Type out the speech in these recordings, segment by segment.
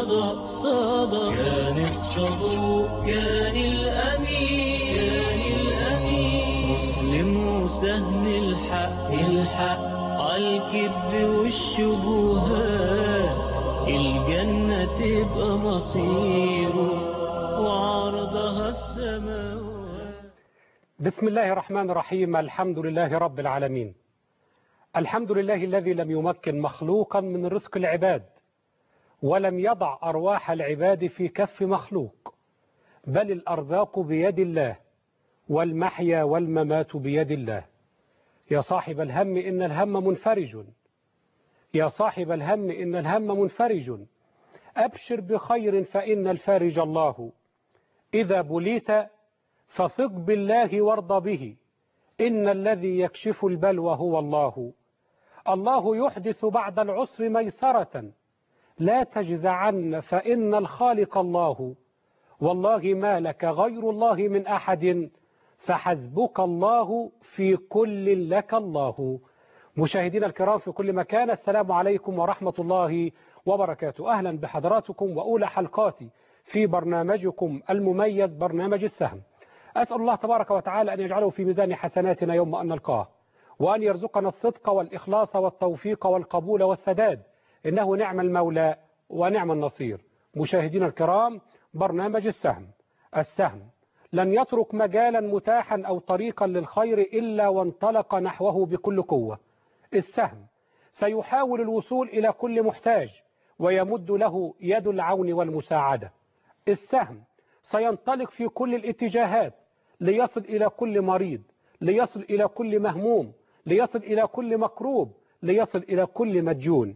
صدى صدى كان الصدوق كان الأمين كان الأمين مسلم وسهم الحق الحق عالكذب والشبهات الجنة تبقى مصيره وعرضها السماوات بسم الله الرحمن الرحيم الحمد لله رب العالمين الحمد لله الذي لم يمكن مخلوقا من رزق العباد ولم يضع أرواح العباد في كف مخلوق بل الأرزاق بيد الله والمحيا والممات بيد الله يا صاحب الهم إن الهم منفرج يا صاحب الهم إن الهم منفرج أبشر بخير فإن الفارج الله إذا بليت فثق بالله وارض به إن الذي يكشف البلوى هو الله الله يحدث بعد العسر ميسرة لا تجزعن فإن الخالق الله والله ما لك غير الله من أحد فحسبك الله في كل لك الله مشاهدينا الكرام في كل مكان السلام عليكم ورحمة الله وبركاته أهلا بحضراتكم وأولى حلقاتي في برنامجكم المميز برنامج السهم أسأل الله تبارك وتعالى أن يجعله في ميزان حسناتنا يوم أن نلقاه وأن يرزقنا الصدق والإخلاص والتوفيق والقبول والسداد إنه نعم المولى ونعم النصير مشاهدينا الكرام برنامج السهم السهم لن يترك مجالا متاحا أو طريقا للخير إلا وانطلق نحوه بكل قوة السهم سيحاول الوصول إلى كل محتاج ويمد له يد العون والمساعدة السهم سينطلق في كل الاتجاهات ليصل إلى كل مريض ليصل إلى كل مهموم ليصل إلى كل مكروب ليصل إلى كل مدجون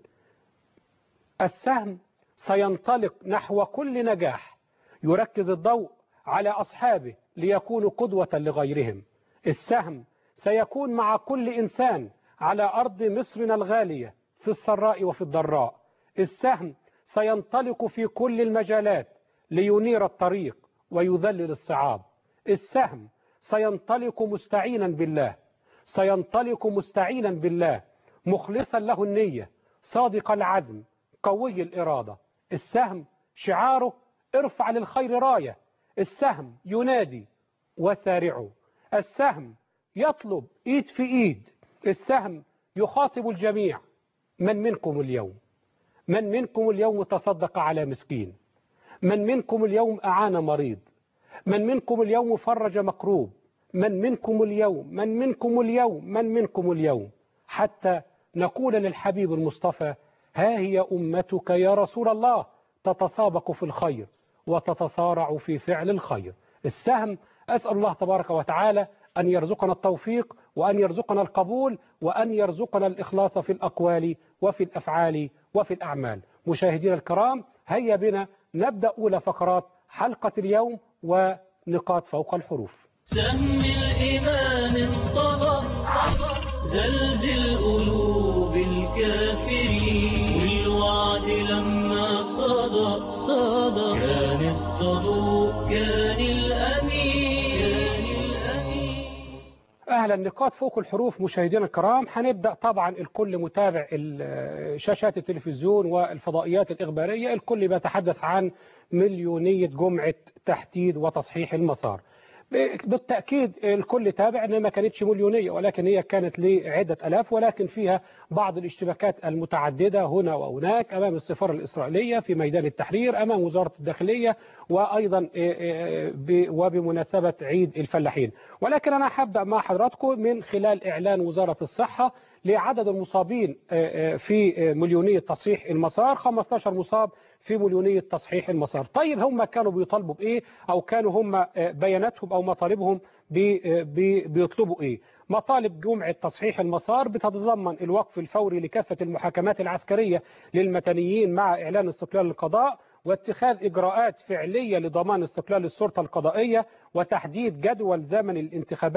السهم سينطلق نحو كل نجاح يركز الضوء على أصحابه ليكونوا قدوة لغيرهم السهم سيكون مع كل إنسان على أرض مصرنا الغالية في السراء وفي الضراء السهم سينطلق في كل المجالات لينير الطريق ويذلل الصعاب السهم سينطلق مستعينا بالله سينطلق مستعينا بالله مخلصا له النية صادق العزم قوي الإرادة السهم شعاره ارفع للخير راية السهم ينادي وسارعوا السهم يطلب ايد في ايد السهم يخاطب الجميع من منكم اليوم من منكم اليوم تصدق على مسكين من منكم اليوم أعان مريض من منكم اليوم فرج مكروب من منكم اليوم من منكم اليوم من منكم اليوم حتى نقول للحبيب المصطفى ها هي أمتك يا رسول الله تتسابق في الخير وتتصارع في فعل الخير السهم أسأل الله تبارك وتعالى أن يرزقنا التوفيق وأن يرزقنا القبول وأن يرزقنا الإخلاص في الأقوال وفي الأفعال وفي الأعمال مشاهدينا الكرام هيا بنا نبدأ أولى فقرات حلقة اليوم ونقاط فوق الحروف سهم الإيمان انطلق زلزل قلوب الكافرين والوعد لما صدى صدى كان الصدوق كان الأمين كان الأمين أهلا نقاط فوق الحروف مشاهدينا الكرام هنبدأ طبعا الكل متابع شاشات التلفزيون والفضائيات الإخبارية الكل بيتحدث عن مليونية جمعة تحديد وتصحيح المسار بالتأكيد الكل تابع أنها ما كانتش مليونية ولكن هي كانت لعدة ألاف ولكن فيها بعض الاشتباكات المتعددة هنا وهناك أمام السفارة الإسرائيلية في ميدان التحرير أمام وزارة الداخلية وأيضا وبمناسبة عيد الفلاحين ولكن أنا هبدأ مع حضراتكم من خلال إعلان وزارة الصحة لعدد المصابين في مليونية تصحيح المسار 15 مصاب في مليونية تصحيح المسار طيب هم كانوا بيطالبوا بإيه أو كانوا هم بياناتهم أو مطالبهم بي بي بيطلبوا إيه مطالب جمعة تصحيح المسار بتتضمن الوقف الفوري لكافة المحاكمات العسكرية للمدنيين مع إعلان استقلال القضاء واتخاذ إجراءات فعلية لضمان استقلال السلطة القضائية وتحديد جدول زمن الانتخابات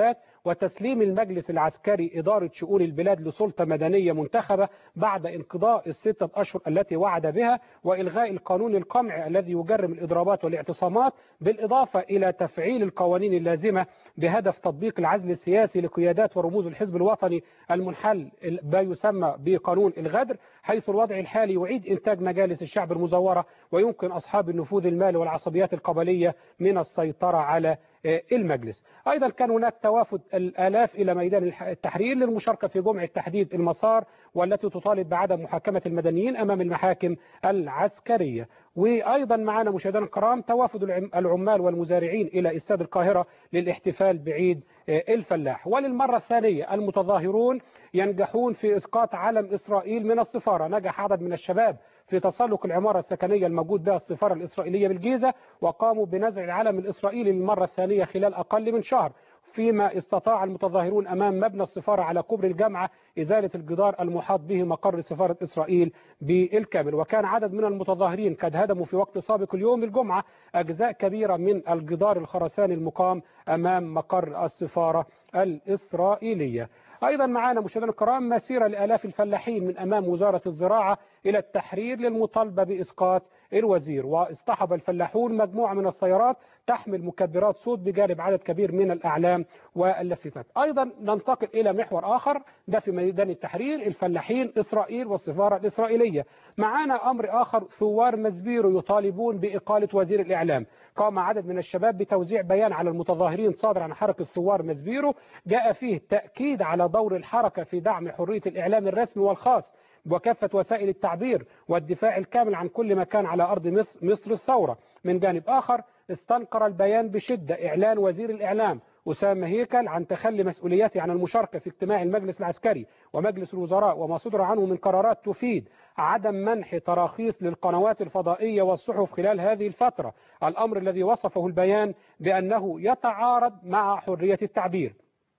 وتسليم المجلس العسكري إدارة شؤون البلاد لسلطة مدنية منتخبة بعد انقضاء الستة أشهر التي وعد بها وإلغاء القانون القمعي الذي يجرم الإضرابات والاعتصامات بالإضافة إلى تفعيل القوانين اللازمة بهدف تطبيق العزل السياسي لقيادات ورموز الحزب الوطني المنحل ما يسمى بقانون الغدر حيث الوضع الحالي يعيد إنتاج مجالس الشعب المزورة ويمكن أصحاب النفوذ المالي والعصبيات القبلية من السيطرة على المجلس أيضا كان هناك توافد الآلاف إلى ميدان التحرير للمشاركة في جمع تحديد المسار والتي تطالب بعدم محاكمة المدنيين أمام المحاكم العسكرية وأيضا معنا مشاهدينا الكرام توافد العمال والمزارعين إلى استاد القاهرة للاحتفال بعيد الفلاح وللمرة الثانية المتظاهرون ينجحون في إسقاط علم إسرائيل من السفارة نجح عدد من الشباب في تسلق العمارة السكنية الموجود بها السفارة الإسرائيلية بالجيزة وقاموا بنزع العلم الإسرائيلي للمرة الثانية خلال أقل من شهر فيما استطاع المتظاهرون أمام مبنى السفارة على كبر الجامعة إزالة الجدار المحاط به مقر سفارة إسرائيل بالكامل وكان عدد من المتظاهرين قد هدموا في وقت سابق اليوم الجمعة أجزاء كبيرة من الجدار الخرساني المقام أمام مقر السفارة الإسرائيلية أيضا معنا مشاهدينا الكرام مسيرة لآلاف الفلاحين من أمام وزارة الزراعة إلى التحرير للمطالبة بإسقاط الوزير واصطحب الفلاحون مجموعة من السيارات تحمل مكبرات صوت بجانب عدد كبير من الأعلام واللافتات أيضا ننتقل إلى محور آخر ده في ميدان التحرير الفلاحين إسرائيل والسفارة الإسرائيلية معانا أمر آخر ثوار مزبيرو يطالبون بإقالة وزير الإعلام قام عدد من الشباب بتوزيع بيان على المتظاهرين صادر عن حركة ثوار مزبيرو جاء فيه تأكيد على دور الحركة في دعم حرية الإعلام الرسمي والخاص وكافة وسائل التعبير والدفاع الكامل عن كل ما كان على أرض مصر, مصر الثورة من جانب آخر استنكر البيان بشدة إعلان وزير الإعلام أسامة هيكل عن تخلي مسؤوليته عن المشاركة في اجتماع المجلس العسكري ومجلس الوزراء وما صدر عنه من قرارات تفيد عدم منح تراخيص للقنوات الفضائية والصحف خلال هذه الفترة الأمر الذي وصفه البيان بأنه يتعارض مع حرية التعبير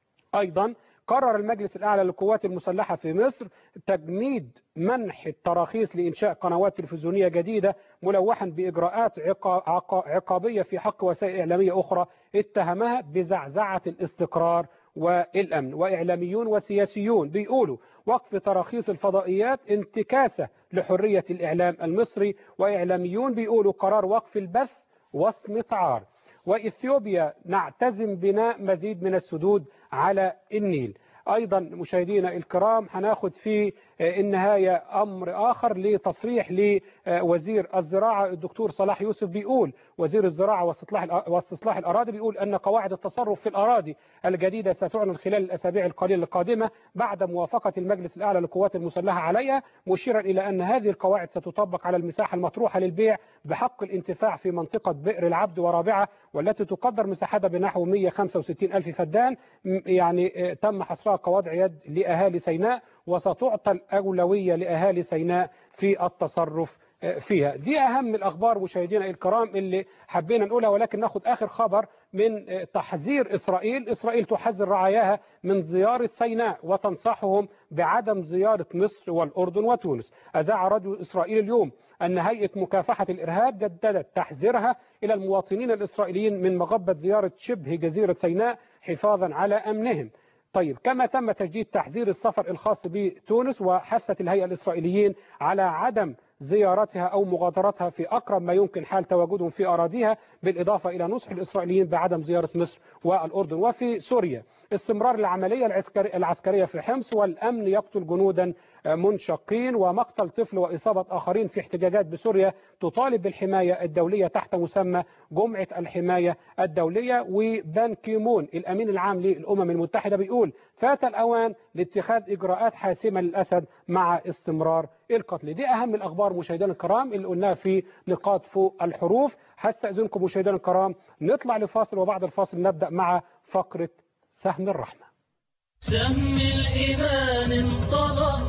أيضا قرر المجلس الأعلى للقوات المسلحة في مصر تجميد منح التراخيص لإنشاء قنوات تلفزيونية جديدة ملوحا بإجراءات عقابية في حق وسائل إعلامية أخرى اتهمها بزعزعة الاستقرار والأمن وإعلاميون وسياسيون بيقولوا وقف تراخيص الفضائيات انتكاسة لحرية الإعلام المصري وإعلاميون بيقولوا قرار وقف البث وصم عار وإثيوبيا نعتزم بناء مزيد من السدود على النيل أيضا مشاهدينا الكرام هناخد في النهاية أمر آخر لتصريح لوزير الزراعة الدكتور صلاح يوسف بيقول وزير الزراعة واستصلاح واستصلاح الأراضي بيقول أن قواعد التصرف في الأراضي الجديدة ستعلن خلال الأسابيع القليلة القادمة بعد موافقة المجلس الأعلى للقوات المسلحة عليها مشيرا إلى أن هذه القواعد ستطبق على المساحة المطروحة للبيع بحق الانتفاع في منطقة بئر العبد ورابعة والتي تقدر مساحتها بنحو 165 ألف فدان يعني تم حصرها كوضع يد لأهالي سيناء وستعطى الأولوية لأهالي سيناء في التصرف فيها دي أهم الأخبار مشاهدينا الكرام اللي حبينا نقولها ولكن ناخد آخر خبر من تحذير إسرائيل إسرائيل تحذر رعاياها من زيارة سيناء وتنصحهم بعدم زيارة مصر والأردن وتونس أذاع راديو إسرائيل اليوم أن هيئة مكافحة الإرهاب جددت تحذيرها إلى المواطنين الإسرائيليين من مغبة زيارة شبه جزيرة سيناء حفاظا على أمنهم طيب كما تم تجديد تحذير السفر الخاص بتونس وحثت الهيئة الإسرائيليين على عدم زيارتها أو مغادرتها في أقرب ما يمكن حال تواجدهم في أراضيها بالإضافة إلى نصح الإسرائيليين بعدم زيارة مصر والأردن وفي سوريا استمرار العملية العسكرية في حمص والأمن يقتل جنودا منشقين ومقتل طفل وإصابة آخرين في احتجاجات بسوريا تطالب بالحماية الدولية تحت مسمى جمعة الحماية الدولية وبان كيمون الأمين العام للأمم المتحدة بيقول فات الأوان لاتخاذ إجراءات حاسمة للأسد مع استمرار القتل دي أهم الأخبار مشاهدينا الكرام اللي قلناها في نقاط فوق الحروف هستأذنكم مشاهدينا الكرام نطلع لفاصل وبعد الفاصل نبدأ مع فقرة سهم الرحمة سهم الإيمان انطلق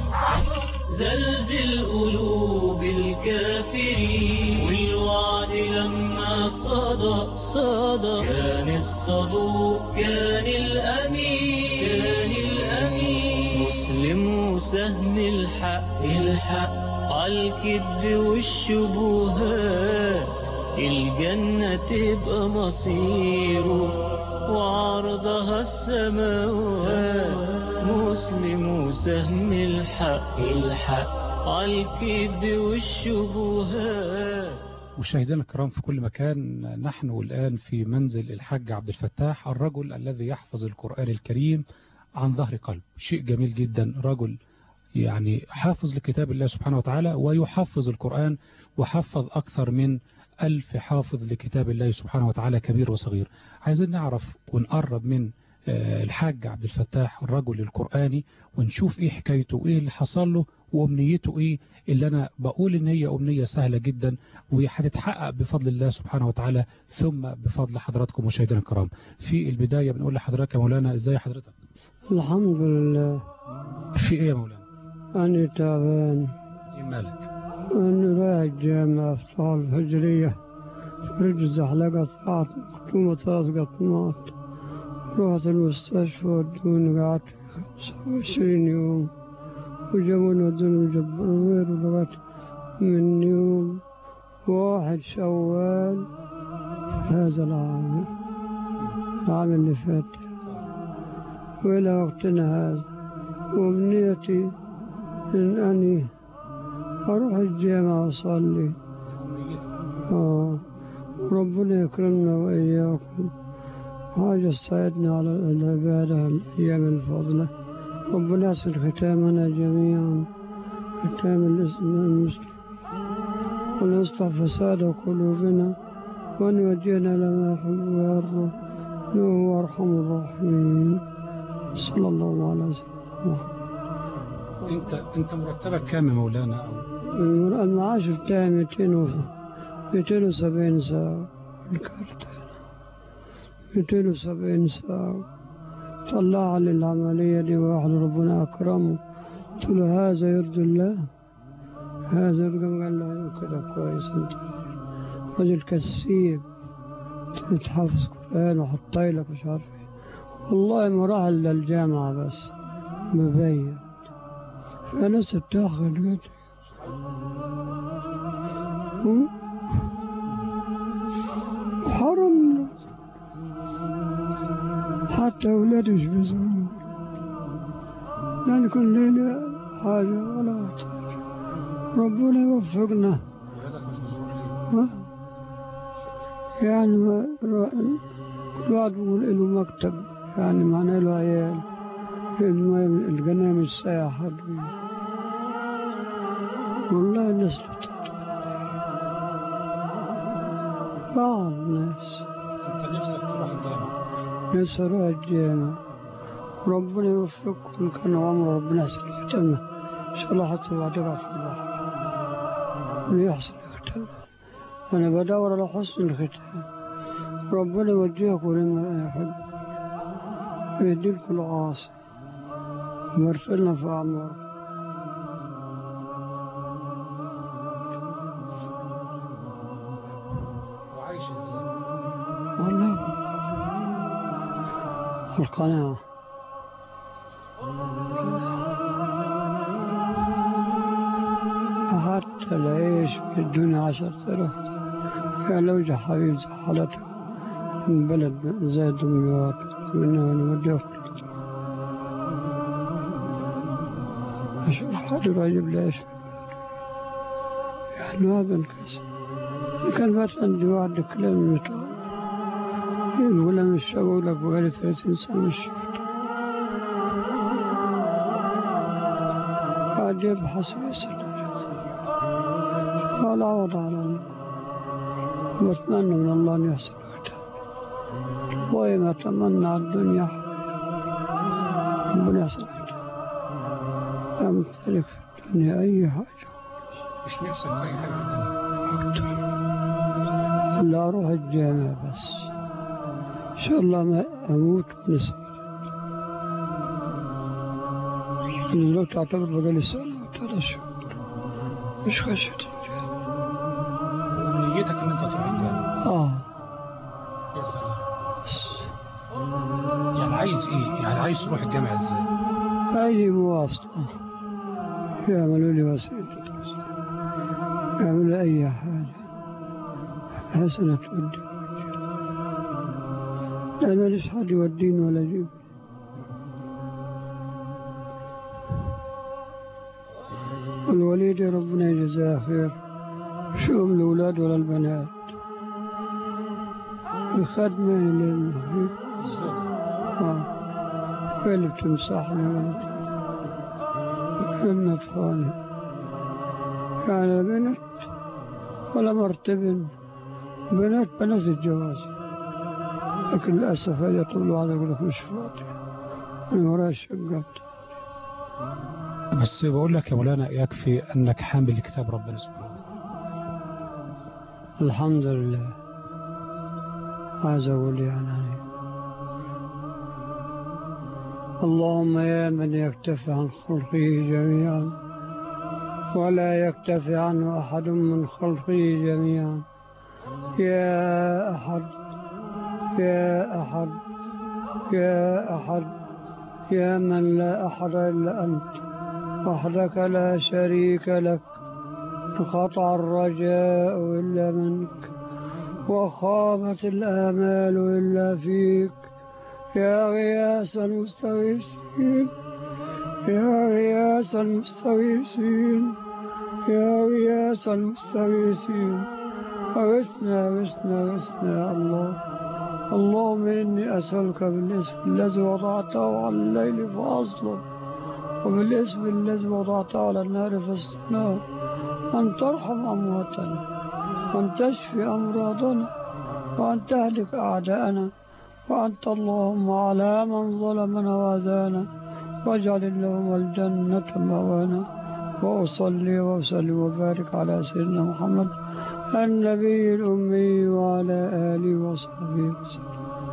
زلزل قلوب الكافرين والوعد لما صدى صدى كان الصدوق كان الأمين كان الأمين مسلم وسهم الحق الحق عالكذب والشبهات الجنة تبقى مصيره وعرضها السماوات مسلم وسهم الحق الحق عالكذب والشبهات مشاهدينا الكرام في كل مكان نحن الآن في منزل الحاج عبد الفتاح الرجل الذي يحفظ القرآن الكريم عن ظهر قلب شيء جميل جدا رجل يعني حافظ لكتاب الله سبحانه وتعالى ويحفظ القرآن وحفظ أكثر من ألف حافظ لكتاب الله سبحانه وتعالى كبير وصغير عايزين نعرف ونقرب من الحاج عبد الفتاح الرجل القرآني ونشوف ايه حكايته وايه اللي حصل له وامنيته ايه اللي انا بقول ان هي امنية سهلة جدا وهتتحقق بفضل الله سبحانه وتعالى ثم بفضل حضراتكم مشاهدينا الكرام في البداية بنقول لحضرتك يا مولانا ازاي حضرتك الحمد لله في ايه يا مولانا أنا تعبان ايه مالك أنا رايح الجامعة في الصلاة الفجرية رجل زحلقة طلعت مكتومة ثلاث قطمات رحت المستشفى ودوني قعدت خمسة وعشرين يوم وجابوني ودوني مجبر ولغاية من يوم واحد شوال هذا العام العام اللي فات وإلى وقتنا هذا وأمنيتي إن أني أروح الجامعة أصلي آه ربنا يكرمنا وإياكم حاجة تساعدنا على العبادة الأيام الفضلة ربنا يسر ختامنا جميعا ختام الاسم المسلم ونصلح فساد قلوبنا وأن يوجهنا لما يحب ويرضى إنه هو أرحم الراحمين صلى الله على سيدنا محمد انت انت مرتبك كام يا مولانا أو المعاش بتاعي 200 270 ساعة الكارت 270 ساعة طلع لي العملية دي واحد ربنا أكرمه قلت له هذا يرضي الله هذا يرضي قال له كده كويس انت رجل كسيب تحفظ قرآن وحطي لك مش عارف ايه والله ما راح إلا الجامعة بس مبين فناس بتاخد قد حرم حتى أولادي مش بيزورون لأن كل ليلة حاجة ولا محتاج ربنا يوفقنا ها؟ يعني ما كل واحد بيقول له مكتب يعني معناه له عيال المهم القناة مش سايحة والله الناس بعض الناس انت نفسك تروح الجامعة ناس أروح الجامعة ربنا يوفقكم كان عمر ربنا يسلم الجنة إن شاء الله حتى بعدها في البحر ويحصل الختام أنا بدور على حسن الختام ربنا يوجهكم لما يحب ويهديكم العاصي ويغفر لنا في أعماركم وعايش ازاي والله القناعة حتى العيش في الدنيا عشر آلاف يا لو جا حبيب زحلته من بلد زي دمياط منها نوديه أشوف حد راجب ليش يعني ما بنكسر كان بس عندي واحد كلام يطلع يقول أنا مش شغول لك بقالي 30 سنة مش شفت قاعد يبحث ويسأل قال عوض على الله واتمنى من الله أن يحصل وقتها وما تمنى على الدنيا ربنا يحصل وقتها أمتلك في الدنيا أي حاجة مش نفسك في اي حاجة في الدنيا أكتر لا أروح الجامع بس إن شاء الله ما أموت ونسى أنا دلوقتي أعتبر بقالي سنة وثلاث شهور مش خشيت الجامع ونيتك ان انت تروح الجامعة آه يا سلام بس يعني عايز ايه يعني عايز تروح الجامعة ازاي أي مواصلة يعملوا لي وسيلة يعملوا لي أي حاجة حسنة تودي لا ماليش حد يوديني ولا يجيب الوليد ربنا يجزاه خير شو من الأولاد ولا البنات الخدمة اللي آه. هي اللي بتمسحني ولا ابن أطفالي يعني بنت ولا مرتبن بنات بنات الجواز لكن للأسف هذا طول هذا يقول لك مش فاضي من وراء الشقة بس بقول لك يا مولانا يكفي أنك حامل لكتاب ربنا سبحانه الحمد لله هذا أقول يعني اللهم يا من يكتفي عن خلقه جميعا ولا يكتفي عنه أحد من خلقه جميعا يا أحد يا أحد يا أحد يا من لا أحد إلا أنت وحدك لا شريك لك انقطع الرجاء إلا منك وخابت الآمال إلا فيك يا غياث المستغيثين يا غياث المستغيثين يا غياث المستغيثين أغثنا أغثنا أغثنا يا الله اللهم إني أسألك بالاسم الذي وضعته على الليل فأصله وبالاسم الذي وضعته على النار فاصطناه أن ترحم أمواتنا وأن تشفي أمراضنا وأن تهلك أعداءنا وأنت اللهم على من ظلمنا وأذانا واجعل اللهم الجنة موانا وأصلي وأسلم وبارك على سيدنا محمد النبي الأمي وعلى آله وصحبه وسلم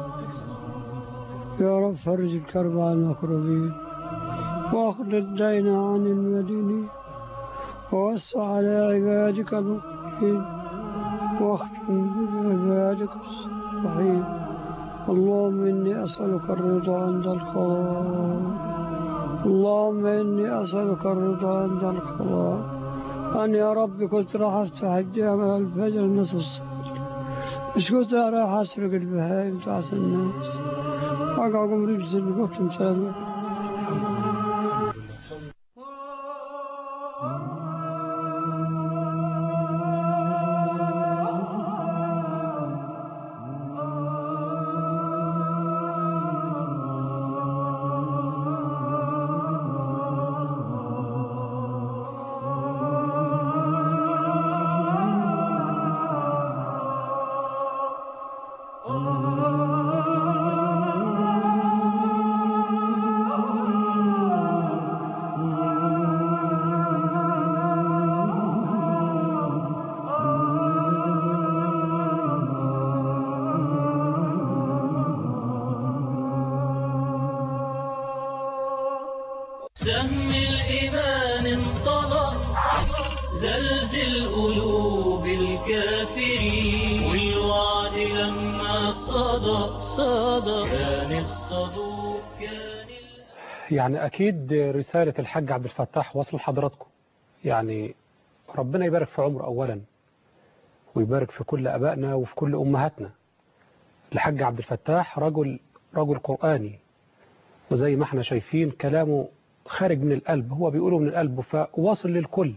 يا رب فرج الكرب عن المكروبين واخذ الدين عن المدينين ووسع على عبادك المؤمنين واختم بعبادك الصالحين اللهم إني أسألك الرضا عند القضاء اللهم إني أسألك الرضا عند القضاء أن يا رب كنت راح أفتح الجامع الفجر نصف الصلاة مش كنت راح أسرق البهائم بتاعت الناس أقعد رجز الوقت مسلم سهم الإيمان انطلق زلزل قلوب الكافرين والوعد لما صدى صدى كان الصدوق كان يعني أكيد رسالة الحاج عبد الفتاح وصل لحضراتكم يعني ربنا يبارك في عمره أولا ويبارك في كل أبائنا وفي كل أمهاتنا الحاج عبد الفتاح رجل رجل قرآني وزي ما احنا شايفين كلامه خارج من القلب هو بيقوله من القلب فواصل للكل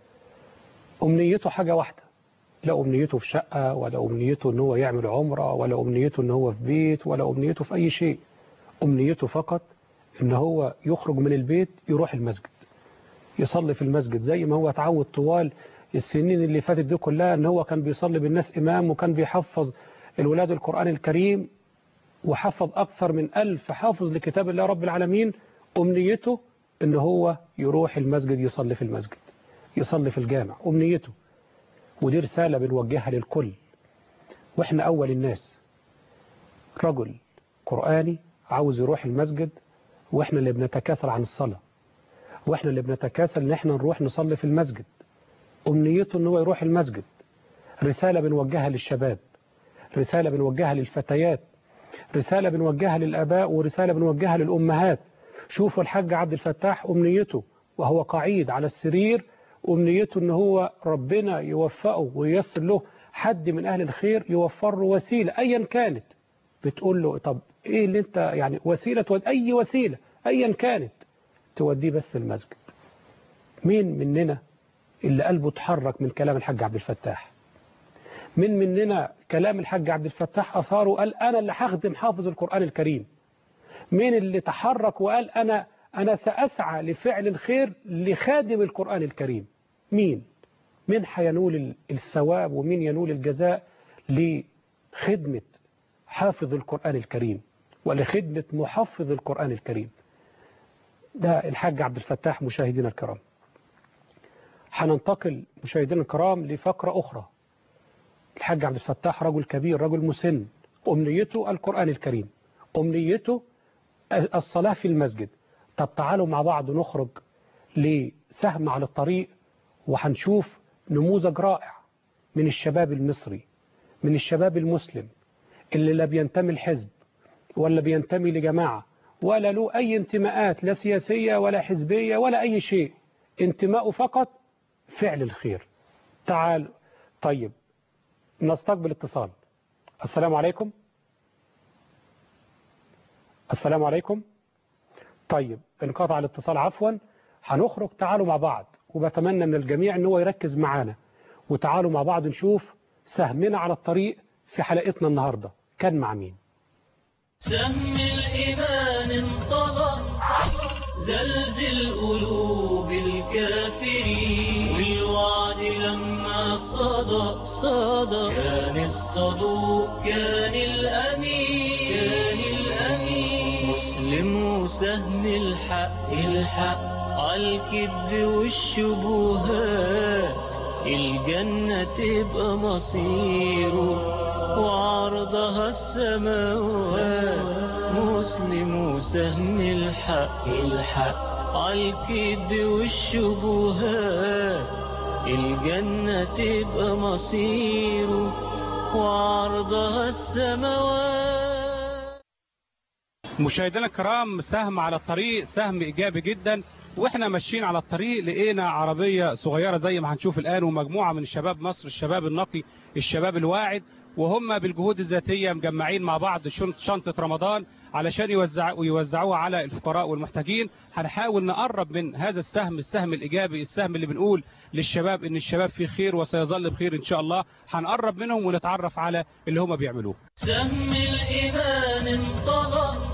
أمنيته حاجة واحدة لا أمنيته في شقة ولا أمنيته أنه هو يعمل عمرة ولا أمنيته أنه هو في بيت ولا أمنيته في أي شيء أمنيته فقط أنه هو يخرج من البيت يروح المسجد يصلي في المسجد زي ما هو اتعود طوال السنين اللي فاتت دي كلها أن هو كان بيصلي بالناس إمام وكان بيحفظ الولاد القرآن الكريم وحفظ أكثر من ألف حافظ لكتاب الله رب العالمين أمنيته أن هو يروح المسجد يصلي في المسجد يصلي في الجامع أمنيته ودي رسالة بنوجهها للكل وإحنا أول الناس رجل قرآني عاوز يروح المسجد وإحنا اللي بنتكاسل عن الصلاة وإحنا اللي بنتكاسل إن إحنا نروح نصلي في المسجد أمنيته أن هو يروح المسجد رسالة بنوجهها للشباب رسالة بنوجهها للفتيات رسالة بنوجهها للآباء ورسالة بنوجهها للأمهات شوفوا الحاج عبد الفتاح أمنيته وهو قعيد على السرير أمنيته أن هو ربنا يوفقه وييسر له حد من أهل الخير يوفر له وسيلة أيا كانت بتقول له طب إيه اللي أنت يعني وسيلة تود أي وسيلة أيا كانت توديه بس المسجد مين مننا اللي قلبه اتحرك من كلام الحاج عبد الفتاح من مننا كلام الحاج عبد الفتاح أثاره قال أنا اللي هخدم حافظ القرآن الكريم مين اللي تحرك وقال أنا أنا سأسعى لفعل الخير لخادم القرآن الكريم مين مين هينول الثواب ومين ينول الجزاء لخدمة حافظ القرآن الكريم ولخدمة محفظ القرآن الكريم ده الحاج عبد الفتاح مشاهدينا الكرام هننتقل مشاهدينا الكرام لفقرة أخرى الحاج عبد الفتاح رجل كبير رجل مسن أمنيته القرآن الكريم أمنيته الصلاة في المسجد طب تعالوا مع بعض نخرج لسهم على الطريق وهنشوف نموذج رائع من الشباب المصري من الشباب المسلم اللي لا بينتمي الحزب ولا بينتمي لجماعة ولا له أي انتماءات لا سياسية ولا حزبية ولا أي شيء انتماءه فقط فعل الخير تعال طيب نستقبل اتصال السلام عليكم السلام عليكم طيب انقطع الاتصال عفوا هنخرج تعالوا مع بعض وبتمنى من الجميع ان هو يركز معانا وتعالوا مع بعض نشوف سهمنا على الطريق في حلقتنا النهاردة كان مع مين سهم الإيمان انطلق زلزل قلوب الكافرين والوعد لما صدى صدى كان الصدوق كان الأمين كان الأمين مسلم وسهم الحق الحق عالكذب والشبهات الجنة تبقى مصيره وعرضها السماوات مسلم وسهم الحق الحق عالكذب والشبهات الجنة تبقى مصيره وعرضها السماوات مشاهدينا الكرام سهم على الطريق سهم إيجابي جدا واحنا ماشيين على الطريق لقينا عربية صغيرة زي ما هنشوف الآن ومجموعة من شباب مصر الشباب النقي الشباب الواعد وهم بالجهود الذاتية مجمعين مع بعض شنطة رمضان علشان يوزعوا يوزعوها على الفقراء والمحتاجين هنحاول نقرب من هذا السهم السهم الإيجابي السهم اللي بنقول للشباب إن الشباب في خير وسيظل بخير إن شاء الله هنقرب منهم ونتعرف على اللي هم بيعملوه سهم الإيمان انطلق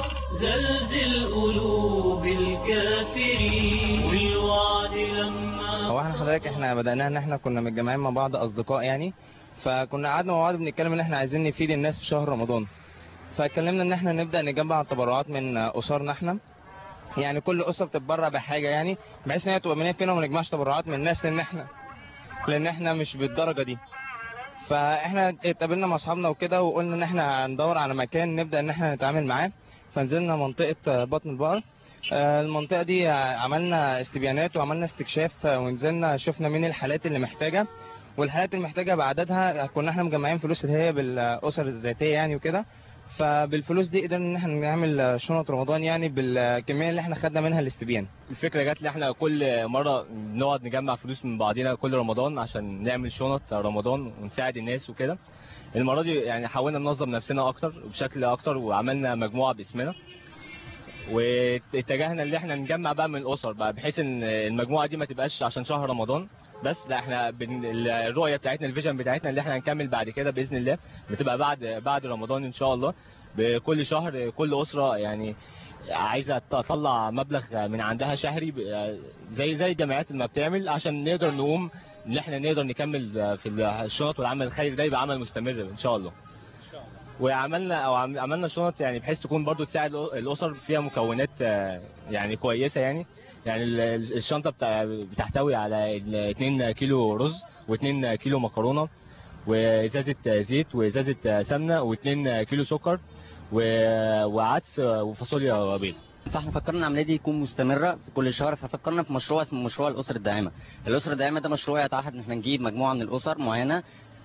زلزل قلوب الكافرين والوعد لما هو احنا حضرتك احنا بدأناها ان احنا كنا متجمعين مع بعض اصدقاء يعني فكنا قعدنا مع بعض بنتكلم ان احنا عايزين نفيد الناس في شهر رمضان فاتكلمنا ان احنا نبدأ نجمع التبرعات من اسرنا احنا يعني كل اسره بتتبرع بحاجه يعني بحيث ان هي تبقى منين فينا وما نجمعش تبرعات من الناس لان احنا لان احنا مش بالدرجه دي فاحنا اتقابلنا مع اصحابنا وكده وقلنا ان احنا هندور على مكان نبدا ان احنا نتعامل معاه فنزلنا منطقه بطن البقر آه، المنطقه دي عملنا استبيانات وعملنا استكشاف آه، ونزلنا شفنا مين الحالات اللي محتاجه والحالات المحتاجه بعددها كنا احنا مجمعين فلوس اللي هي بالاسر الذاتيه يعني وكده فبالفلوس دي قدرنا ان احنا نعمل شنط رمضان يعني بالكميه اللي احنا خدنا منها الاستبيان الفكره جات لي احنا كل مره نقعد نجمع فلوس من بعضينا كل رمضان عشان نعمل شنط رمضان ونساعد الناس وكده المره دي يعني حاولنا ننظم نفسنا اكتر بشكل اكتر وعملنا مجموعه باسمنا واتجهنا ان احنا نجمع بقى من الاسر بقى بحيث ان المجموعه دي ما تبقاش عشان شهر رمضان بس لا احنا بن... الرؤيه بتاعتنا الفيجن بتاعتنا اللي احنا هنكمل بعد كده باذن الله بتبقى بعد بعد رمضان ان شاء الله بكل شهر كل اسره يعني عايزه تطلع مبلغ من عندها شهري ب- زي زي الجمعيات اللي ما بتعمل عشان نقدر نقوم ان احنا نقدر نكمل في الشنط والعمل الخيري ده يبقى عمل مستمر ان شاء الله وعملنا او عم- عملنا شنط يعني بحيث تكون برضو تساعد الاسر فيها مكونات آه، يعني كويسه يعني يعني ال- ال- الشنطه بتاع- بتحتوي على ال- 2 كيلو رز و2 كيلو مكرونه وازازه زيت وازازه سمنه و2 كيلو سكر و- وعدس وفاصوليا بيض فاحنا فكرنا العمليه دي تكون مستمره في كل شهر ففكرنا في مشروع اسمه مشروع الاسر الداعمه الاسره الداعمه ده مشروع يتعهد ان احنا نجيب مجموعه من الاسر معينه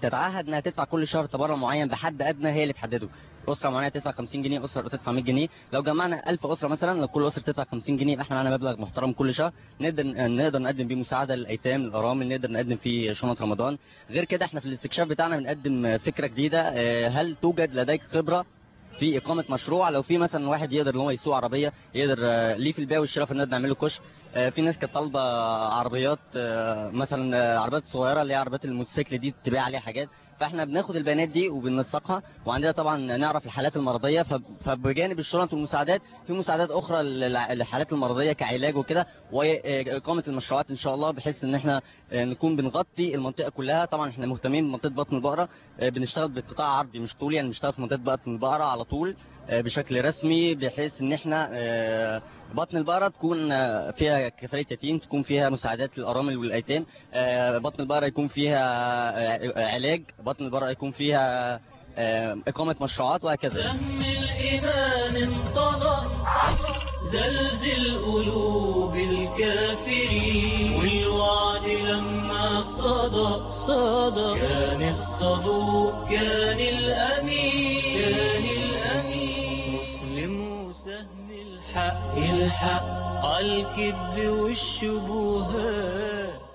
تتعهد انها تدفع كل شهر تبرع معين بحد ادنى هي اللي تحدده اسره معينه تدفع 50 جنيه اسره تدفع 100 جنيه لو جمعنا 1000 اسره مثلا لو كل اسره تدفع 50 جنيه يبقى احنا معانا مبلغ محترم كل شهر نقدر نقدر نقدم بيه مساعده للايتام للارامل نقدر نقدم فيه شنط رمضان غير كده احنا في الاستكشاف بتاعنا بنقدم فكره جديده آه، هل توجد لديك خبره في اقامه مشروع لو في مثلا واحد يقدر ان هو يسوق عربيه يقدر آه، ليه في البيع والشراء فنقدر نعمل له كشك آه، في ناس كانت طالبه عربيات آه، مثلا آه، عربيات صغيره اللي هي عربيات الموتوسيكل دي تبيع عليها حاجات فاحنا بناخد البيانات دي وبننسقها وعندنا طبعا نعرف الحالات المرضيه فب- فبجانب الشنط والمساعدات في مساعدات اخرى للع- للحالات المرضيه كعلاج وكده واقامه المشروعات ان شاء الله بحيث ان احنا آه، نكون بنغطي المنطقه كلها طبعا احنا مهتمين بمنطقه بطن البقره آه، بنشتغل بقطاع عرضي مش طول يعني بنشتغل في منطقه بطن البقره على طول آه، بشكل رسمي بحيث ان احنا آه، بطن البقره تكون آه، فيها كفاله يتيم تكون فيها مساعدات للارامل والايتام آه، بطن البقره يكون فيها آه، علاج بطن البقره يكون فيها آه، اقامه مشروعات وهكذا سهم الإيمان انطلق زلزل قلوب الكافرين والوعد لما صدى صدى كان الصدوق كان الأمين كان الأمين مسلم وسهم الحق الحق عالكذب والشبهات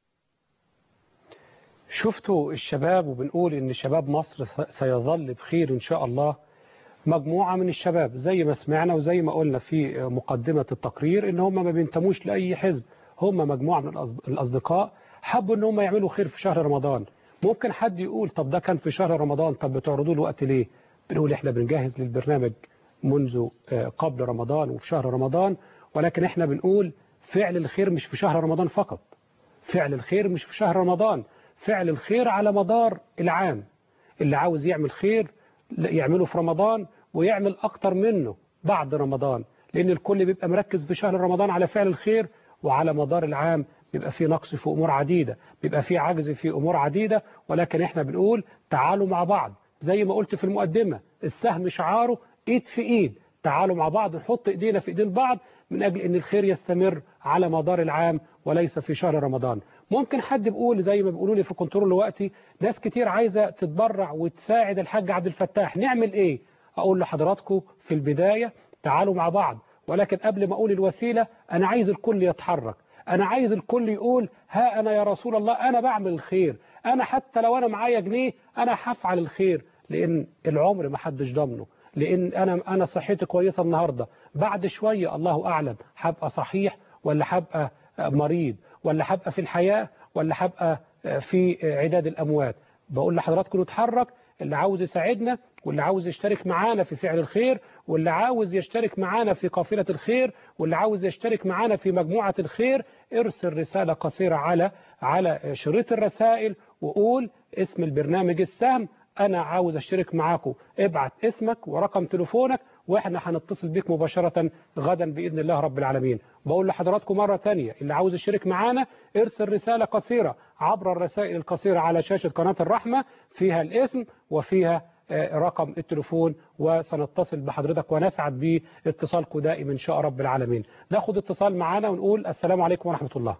شفتوا الشباب وبنقول ان شباب مصر سيظل بخير ان شاء الله مجموعة من الشباب زي ما سمعنا وزي ما قلنا في مقدمة التقرير ان هم ما بينتموش لأي حزب هم مجموعة من الأص- الأصدقاء حبوا ان هم يعملوا خير في شهر رمضان ممكن حد يقول طب ده كان في شهر رمضان طب بتعرضوا له وقت ليه بنقول احنا بنجهز للبرنامج منذ آه، قبل رمضان وفي شهر رمضان ولكن احنا بنقول فعل الخير مش في شهر رمضان فقط فعل الخير مش في شهر رمضان فعل الخير على مدار العام اللي عاوز يعمل خير يعمله في رمضان ويعمل أكتر منه بعد رمضان لأن الكل بيبقى مركز في شهر رمضان على فعل الخير وعلى مدار العام بيبقى فيه نقص في أمور عديدة بيبقى فيه عجز في أمور عديدة ولكن احنا بنقول تعالوا مع بعض زي ما قلت في المقدمة السهم شعاره ايد في ايد تعالوا مع بعض نحط ايدينا في ايدين بعض من اجل ان الخير يستمر على مدار العام وليس في شهر رمضان ممكن حد بيقول زي ما بيقولوا لي في كنترول دلوقتي ناس كتير عايزة تتبرع وتساعد الحاج عبد الفتاح نعمل ايه اقول لحضراتكم في البداية تعالوا مع بعض ولكن قبل ما اقول الوسيلة انا عايز الكل يتحرك انا عايز الكل يقول ها انا يا رسول الله انا بعمل الخير انا حتى لو انا معايا جنيه انا هفعل الخير لان العمر ما حدش ضامنه لان انا انا صحتي كويسه النهارده بعد شويه الله اعلم هبقى صحيح ولا هبقى مريض ولا هبقى في الحياه ولا هبقى في عداد الاموات بقول لحضراتكم نتحرك اللي عاوز يساعدنا واللي عاوز يشترك معانا في فعل الخير واللي عاوز يشترك معانا في قافلة الخير واللي عاوز يشترك معانا في مجموعة الخير ارسل رسالة قصيرة على على شريط الرسائل وقول اسم البرنامج السهم أنا عاوز أشترك معاكم ابعت اسمك ورقم تليفونك واحنا هنتصل بيك مباشرة غدا بإذن الله رب العالمين بقول لحضراتكم مرة تانية اللي عاوز يشترك معانا ارسل رسالة قصيرة عبر الرسائل القصيرة على شاشة قناة الرحمة فيها الاسم وفيها آه، رقم التليفون وسنتصل بحضرتك ونسعد باتصالكم دائما إن شاء رب العالمين ناخد اتصال معانا ونقول السلام عليكم ورحمة الله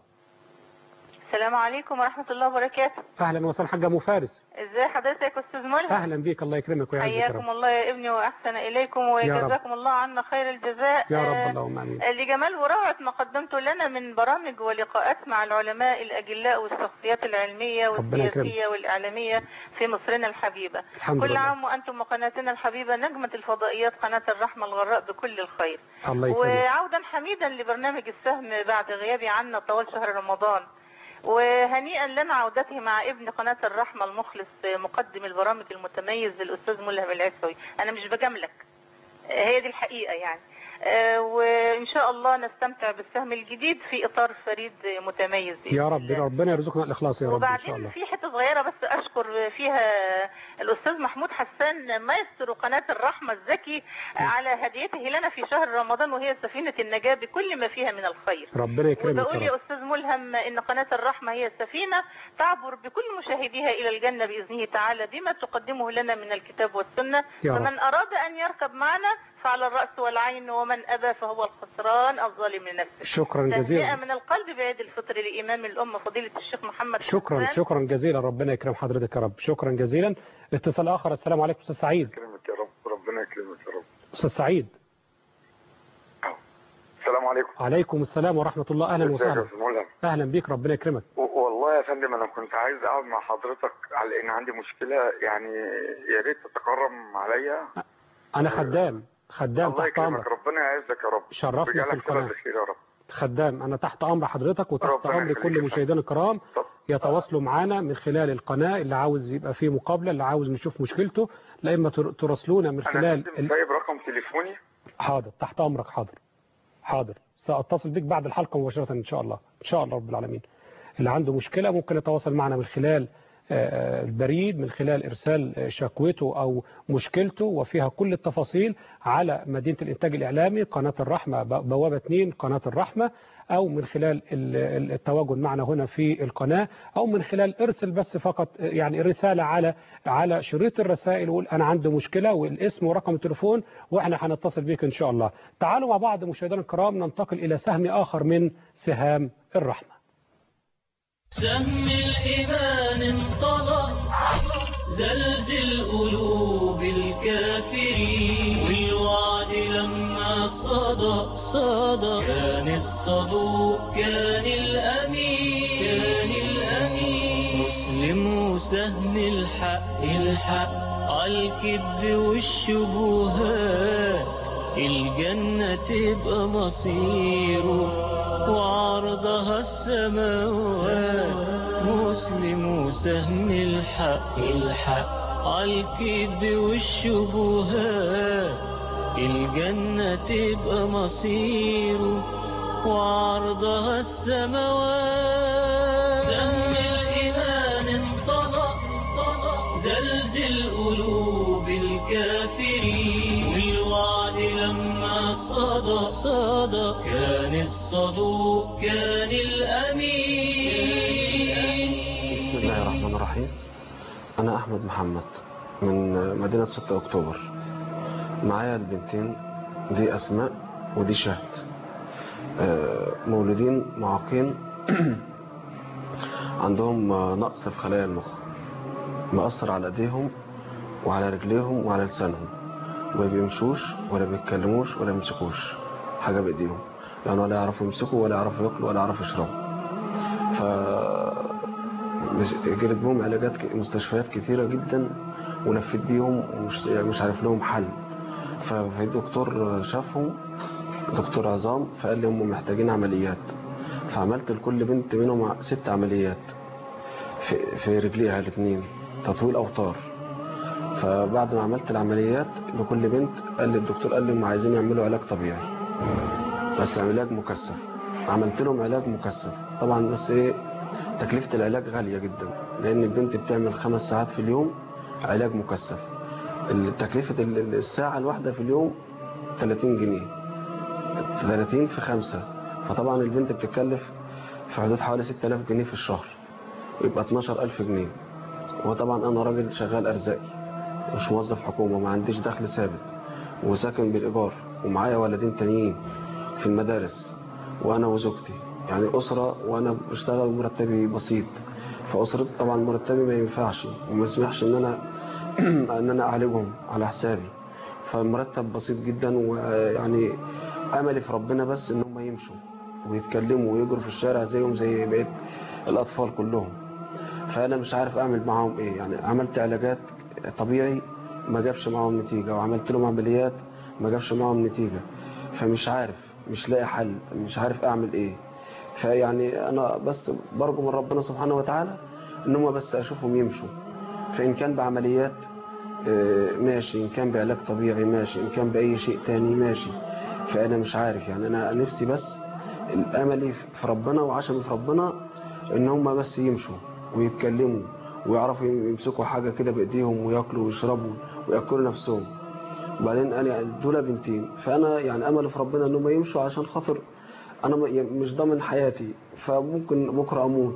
السلام عليكم ورحمة الله وبركاته أهلا وسهلا حاجة أم فارس ازي حضرتك يا استاذ ملهم أهلا بيك الله يكرمك ويعزك يا رب حياكم الله يا ابني واحسن اليكم رب. وجزاكم الله عنا خير الجزاء يا آه، رب اللهم آمين لجمال وروعة ما قدمته لنا من برامج ولقاءات مع العلماء الأجلاء والشخصيات العلمية ربنا يكرمك. والسياسية والإعلامية في مصرنا الحبيبة الحمد كل لله عام وأنتم وقناتنا الحبيبة نجمة الفضائيات قناة الرحمة الغراء بكل الخير الله يكرمك وعودا حميدا لبرنامج السهم بعد غيابي عنا طوال شهر رمضان وهنيئا لنا عودته مع ابن قناة الرحمة المخلص مقدم البرامج المتميز الأستاذ ملهم العسوي أنا مش بجاملك هي دي الحقيقة يعني آه، وإن شاء الله نستمتع بالسهم الجديد في إطار فريد متميز بإذن يا رب الله. ربنا يرزقنا الإخلاص يا رب إن شاء وبعدين الله في حته صغيره بس اشكر فيها الأستاذ محمود حسان مايسترو قناة الرحمة الزكي على هديته لنا في شهر رمضان وهي سفينة النجاة بكل ما فيها من الخير ربنا يكرمك وبقول يا يا رب أستاذ ملهم إن قناة الرحمة هي سفينة تعبر بكل مشاهديها إلى الجنة بإذنه تعالى بما تقدمه لنا من الكتاب والسنة يا رب. فمن أراد أن يركب معنا فعلى الرأس والعين ومن أبى فهو الخسران الظالم لنفسه شكرا تهنئة جزيلا من القلب بعيد الفطر لإمام الأمة فضيلة الشيخ محمد شكرا حسان. شكرا جزيلا ربنا يكرم حضرتك يا رب شكرا جزيلا اتصال آخر السلام عليكم أستاذ سعيد يكرمك يا رب ربنا يكرمك يا رب أستاذ سعيد السلام عليكم عليكم السلام ورحمة الله أهلا ازيك يا وسهلا استاذ ملهم أهلا بيك ربنا يكرمك و- والله يا فندم انا كنت عايز اقعد مع حضرتك على ان عندي مشكله يعني يا ريت تتكرم عليا أنا خدام خدام الله تحت يكرمك أمرك ربنا يعزك يا رب شرفنا في ويجعلك القناة. سبب الخير يا رب خدام أنا تحت أمر حضرتك وتحت ربنا أمر يخليك كل يا مشاهدينا الكرام يتواصلوا معنا من خلال القناة اللي عاوز يبقى فيه مقابلة اللي عاوز نشوف مشكلته لا إما تر- تراسلونا من انا خلال فندم ال... سايب رقم تليفوني حاضر تحت أمرك حاضر حاضر سأتصل بك بعد الحلقة مباشرة إن شاء الله إن شاء الله رب العالمين اللي عنده مشكلة ممكن يتواصل معنا من خلال آه، البريد من خلال إرسال آه، شكوته أو مشكلته وفيها كل التفاصيل على مدينة الإنتاج الإعلامي قناة الرحمة ب- بوابة 2 قناة الرحمة أو من خلال ال- ال- التواجد معنا هنا في القناة أو من خلال ارسل بس فقط آه، يعني رسالة على على شريط الرسائل وقول أنا عندي مشكلة والاسم ورقم التليفون وإحنا هنتصل بيك إن شاء الله تعالوا مع بعض مشاهدينا الكرام ننتقل إلى سهم آخر من سهام الرحمة سهم الإيمان انطلق زلزل قلوب الكافرين والوعد لما صدى صدى كان الصدوق كان الأمين كان الأمين مسلم وسهم الحق الحق عالكذب والشبهات الجنة تبقى مصيره وعرضها السماوات مسلم وسهم الحق الحق عالكذب والشبهات الجنة تبقى مصيره وعرضها السماوات سهم الإيمان انطلق زلزل قلوب الكافرين والوعد لما صدى صدى كان الصدوق كان الأمين بسم الله الرحمن الرحيم أنا أحمد محمد من مدينة 6 أكتوبر معايا البنتين دي أسماء ودي شهد آه، مولودين معاقين عندهم آه، نقص في خلايا المخ مأثر على ايديهم وعلى رجليهم وعلى لسانهم ما بيمشوش ولا بيتكلموش ولا بيمسكوش حاجة بإيديهم يعني ولا يعرفوا يمسكوا ولا يعرفوا ياكلوا ولا يعرفوا يشربوا ف مش- جرت بهم علاجات ك- مستشفيات كتيرة جدا ولفت بيهم ومش يعني مش عارف لهم حل ففي دكتور شافهم دكتور عظام فقال لي هم محتاجين عمليات فعملت لكل بنت منهم ع- ست عمليات في, في رجليها الاثنين تطويل اوتار فبعد ما عملت العمليات لكل بنت قال لي الدكتور قال لي هم عايزين يعملوا علاج طبيعي بس علاج مكثف عملت لهم علاج مكثف طبعا بس ايه تكلفة العلاج غالية جدا لان البنت بتعمل خمس ساعات في اليوم علاج مكثف تكلفة ال- الساعة الواحدة في اليوم 30 جنيه 30 في خمسة فطبعا البنت بتتكلف في حدود حوالي 6000 جنيه في الشهر يبقى 12000 جنيه وطبعا انا راجل شغال ارزاقي مش موظف حكومة ما عنديش دخل ثابت وساكن بالايجار ومعايا ولدين تانيين في المدارس وانا وزوجتي يعني اسرة وانا بشتغل مرتبي بسيط فاسرتي طبعا مرتبي ما ينفعش وما يسمحش ان انا ان انا اعالجهم على حسابي فالمرتب بسيط جدا ويعني املي في ربنا بس ان هم يمشوا ويتكلموا ويجروا في الشارع زيهم زي بقية الاطفال كلهم فانا مش عارف اعمل معاهم ايه يعني عملت علاجات طبيعي ما جابش معاهم نتيجة وعملت لهم عمليات ما جابش معاهم نتيجة فمش عارف مش لاقي حل مش عارف اعمل ايه فيعني انا بس برجو من ربنا سبحانه وتعالى ان هم بس اشوفهم يمشوا فان كان بعمليات آه، ماشي ان كان بعلاج طبيعي ماشي ان كان باي شيء تاني ماشي فانا مش عارف يعني انا نفسي بس الاملي في ربنا وعشمي في ربنا ان هم بس يمشوا ويتكلموا ويعرفوا يمسكوا حاجة كده بإيديهم وياكلوا ويشربوا ويأكلوا نفسهم وبعدين أنا دول بنتين فأنا يعني أمل في ربنا إنهم يمشوا عشان خاطر أنا م- مش ضامن حياتي فممكن بكرة أموت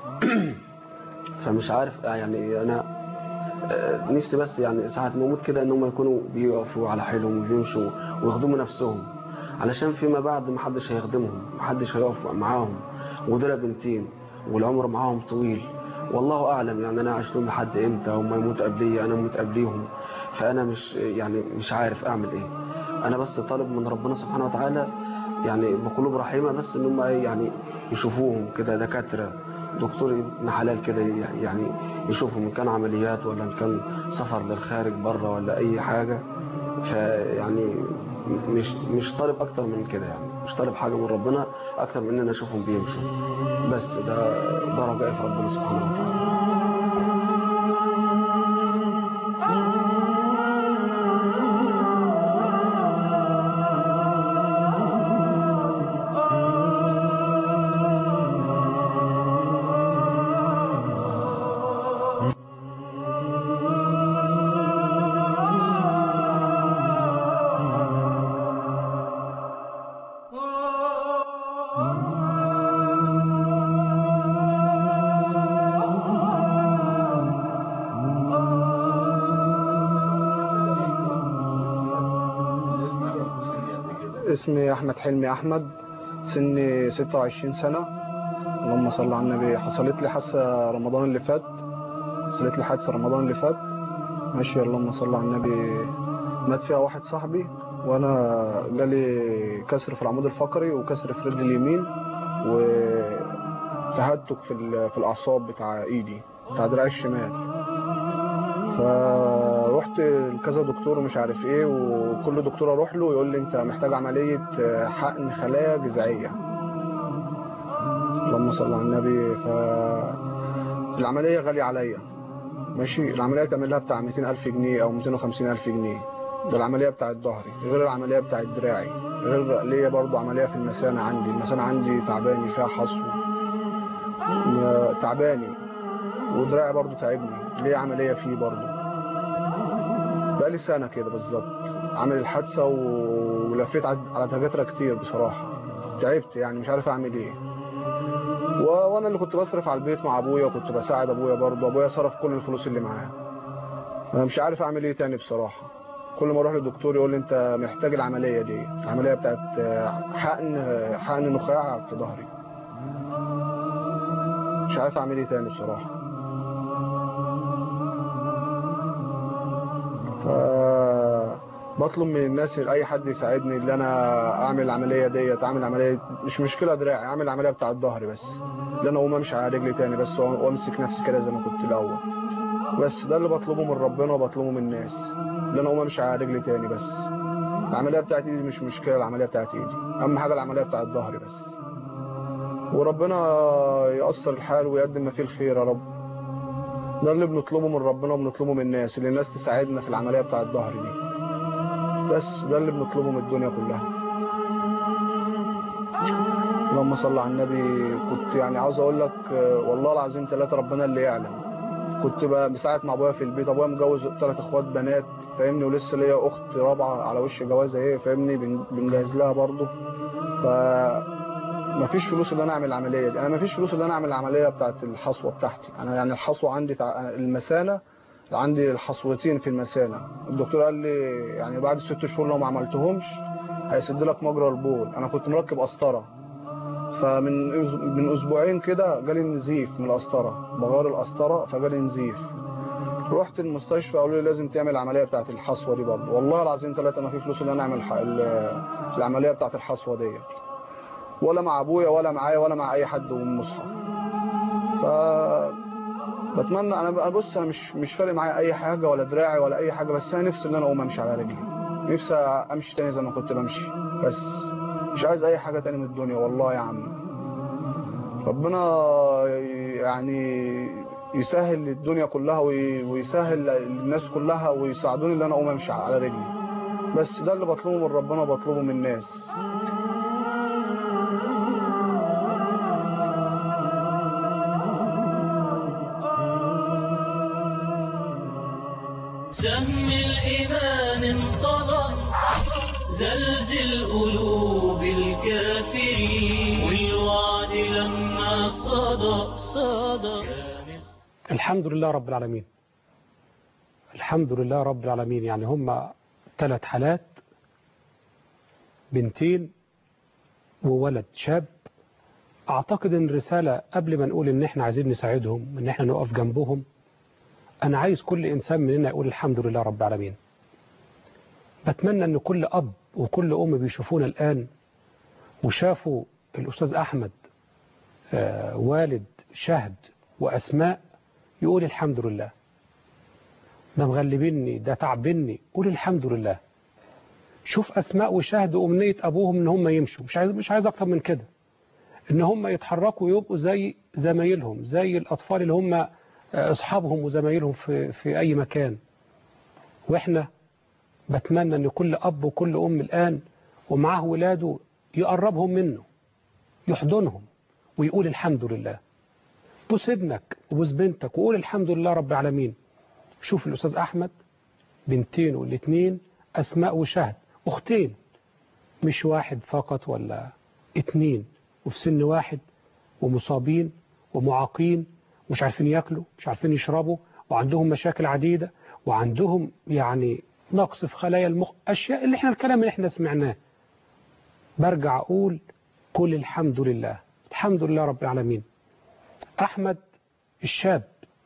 فمش عارف يعني أنا آه، نفسي بس يعني ساعة ما أموت كده إن هم يكونوا بيقفوا على حيلهم وبيمشوا ويخدموا نفسهم علشان فيما بعد محدش هيخدمهم محدش هيقف معاهم ودول بنتين والعمر معاهم طويل والله أعلم يعني أنا عشت لهم لحد إمتى هم يموتوا قبلي أنا أموت قبليهم فأنا مش يعني مش عارف أعمل إيه أنا بس طالب من ربنا سبحانه وتعالى يعني بقلوب رحيمة بس إن هم إيه يعني يشوفوهم كده دكاترة دكتور ابن حلال كده يعني يشوفهم إن كان عمليات ولا إن كان سفر للخارج بره ولا أي حاجة فيعني مش مش طالب أكتر من كده يعني مش طالب حاجة من ربنا أكتر من إن أنا أشوفهم بيمشوا بس ده ده رجائي في ربنا سبحانه وتعالى اسمي احمد حلمي احمد سني 26 سنه اللهم صل على النبي حصلت لي حادثه رمضان اللي فات حصلت لي حادثه رمضان اللي فات ماشي اللهم صل على النبي مات فيها واحد صاحبي وانا جالي كسر في العمود الفقري وكسر في رجلي اليمين وتهتك في ال- في الاعصاب بتاع ايدي بتاع دراعي الشمال فرحت لكذا دكتور ومش عارف ايه وكل دكتور اروح له يقول لي انت محتاج عمليه حقن خلايا جذعيه اللهم صل على النبي ف العمليه غاليه عليا ماشي العمليه تعمل لها بتاع 200000 جنيه او 250000 جنيه ده العمليه بتاعت ظهري غير العمليه بتاعت دراعي غير ليا برضو عمليه في المثانه عندي المثانه عندي تعباني فيها حصو م- تعباني ودراعي برضو تعبني ليه عملية فيه برضو بقالي سنة كده بالظبط عامل الحادثة و- ولفيت عد- على دكاترة كتير بصراحة تعبت يعني مش عارف اعمل ايه و- وانا اللي كنت بصرف على البيت مع ابويا وكنت بساعد ابويا برضو ابويا صرف كل الفلوس اللي معاه انا مش عارف اعمل ايه تاني بصراحة كل ما اروح للدكتور يقول لي انت محتاج العملية دي العملية بتاعت حقن حقن نخاع في ظهري مش عارف اعمل ايه تاني بصراحة ف بطلب من الناس اي حد يساعدني ان انا اعمل العمليه ديت اعمل عمليه مش مشكله دراعي اعمل العمليه بتاع الظهر بس ان انا اقوم امشي على رجلي تاني بس وامسك نفسي كده زي ما كنت الاول بس ده اللي بطلبه من ربنا وبطلبه من الناس ان انا اقوم امشي على رجلي تاني بس العمليه بتاعت ايدي مش مشكله العمليه بتاعت ايدي اهم حاجه العمليه بتاعت ظهري بس وربنا ييسر الحال ويقدم ما فيه الخير يا رب ده اللي بنطلبه من ربنا وبنطلبه من الناس اللي الناس تساعدنا في العمليه بتاعت الظهر دي بس ده اللي بنطلبه من الدنيا كلها اللهم صل على النبي كنت يعني عاوز اقول لك آه، والله العظيم ثلاثة ربنا اللي يعلم كنت ب- بساعد مع ابويا في البيت ابويا مجوز ثلاث اخوات بنات فاهمني ولسه ليا اخت رابعه على وش جوازها اهي فاهمني بن- بنجهز لها برضه ف مفيش فلوس ان انا اعمل العمليه دي انا مفيش فلوس ان انا اعمل العمليه بتاعت الحصوه بتاعتي انا يعني الحصوه عندي تع... المثانه عندي الحصوتين في المثانه الدكتور قال لي يعني بعد ست شهور لو ما عملتهمش هيسد لك مجرى البول انا كنت مركب قسطره فمن أس- من اسبوعين كده جالي نزيف من القسطره بغير القسطره فجالي نزيف رحت المستشفى قالوا لي لازم تعمل العمليه بتاعت الحصوه دي برضه والله العظيم ثلاثه ما في فلوس ان انا اعمل ح- ال- العمليه بتاعت الحصوه ديت ولا مع ابويا ولا معايا ولا مع اي حد من المصحف ف بتمنى انا أنا بص انا مش مش فارق معايا اي حاجه ولا دراعي ولا اي حاجه بس انا نفسي ان انا اقوم امشي على رجلي نفسي امشي تاني زي ما كنت بمشي بس مش عايز اي حاجه تاني من الدنيا والله يا عم ربنا يعني يسهل الدنيا كلها وي- ويسهل للناس كلها ويساعدوني ان انا اقوم امشي على رجلي بس ده اللي بطلبه من ربنا وبطلبه من الناس سم الإيمان انطلق زلزل قلوب الكافرين والوعد لما صدى صدى الحمد لله رب العالمين الحمد لله رب العالمين يعني هم ثلاث حالات بنتين وولد شاب اعتقد ان الرسالة قبل ما نقول ان احنا عايزين نساعدهم ان احنا نقف جنبهم انا عايز كل انسان مننا يقول الحمد لله رب العالمين بتمنى ان كل اب وكل ام بيشوفونا الان وشافوا الاستاذ احمد آه والد شهد واسماء يقول الحمد لله ده مغلبيني ده تعبني قول الحمد لله شوف اسماء وشهد وامنيه ابوهم ان هم يمشوا مش عايز مش عايز اكتر من كده ان هم يتحركوا ويبقوا زي زمايلهم زي الاطفال اللي هم اصحابهم وزمايلهم في في اي مكان واحنا بتمنى ان كل اب وكل ام الان ومعاه ولاده يقربهم منه يحضنهم ويقول الحمد لله بوس ابنك وبوس بنتك وقول الحمد لله رب العالمين شوف الأستاذ أحمد بنتين والاثنين أسماء وشهد أختين مش واحد فقط ولا اتنين وفي سن واحد ومصابين ومعاقين مش عارفين ياكلوا مش عارفين يشربوا وعندهم مشاكل عديدة وعندهم يعني نقص في خلايا المخ أشياء اللي احنا الكلام اللي احنا سمعناه برجع أقول كل الحمد لله الحمد لله رب العالمين أحمد الشاب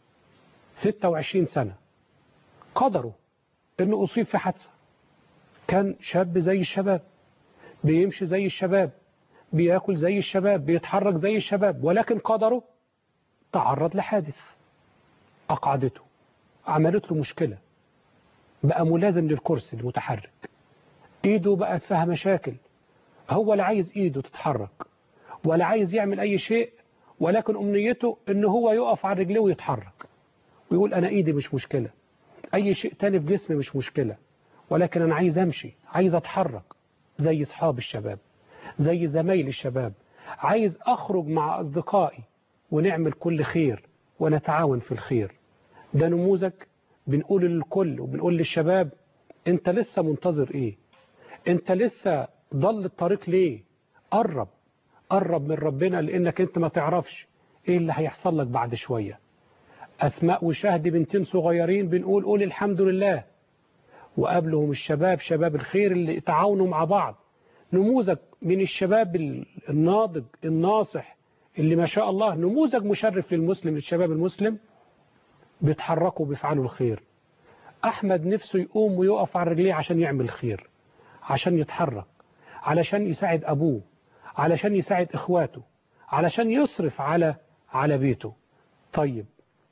26 سنة قدره أنه أصيب في حادثة كان شاب زي الشباب بيمشي زي الشباب بياكل زي الشباب بيتحرك زي الشباب ولكن قدره تعرض لحادث أقعدته عملت له مشكلة بقى ملازم للكرسي المتحرك ايده بقت فيها مشاكل هو لا عايز ايده تتحرك ولا عايز يعمل اي شيء ولكن امنيته ان هو يقف على رجليه ويتحرك ويقول انا ايدي مش مشكلة اي شيء تاني في جسمي مش مشكلة ولكن انا عايز امشي عايز اتحرك زي اصحاب الشباب زي زمايل الشباب عايز اخرج مع اصدقائي ونعمل كل خير ونتعاون في الخير ده نموذج بنقول للكل وبنقول للشباب انت لسه منتظر ايه انت لسه ضل الطريق ليه قرب قرب من ربنا لانك انت ما تعرفش ايه اللي هيحصل لك بعد شوية اسماء وشهد بنتين صغيرين بنقول قول الحمد لله وقبلهم الشباب شباب الخير اللي تعاونوا مع بعض نموذج من الشباب الناضج الناصح اللي ما شاء الله نموذج مشرف للمسلم للشباب المسلم بيتحركوا وبيفعلوا الخير أحمد نفسه يقوم ويقف على رجليه عشان يعمل خير عشان يتحرك علشان يساعد أبوه علشان يساعد إخواته علشان يصرف على على بيته طيب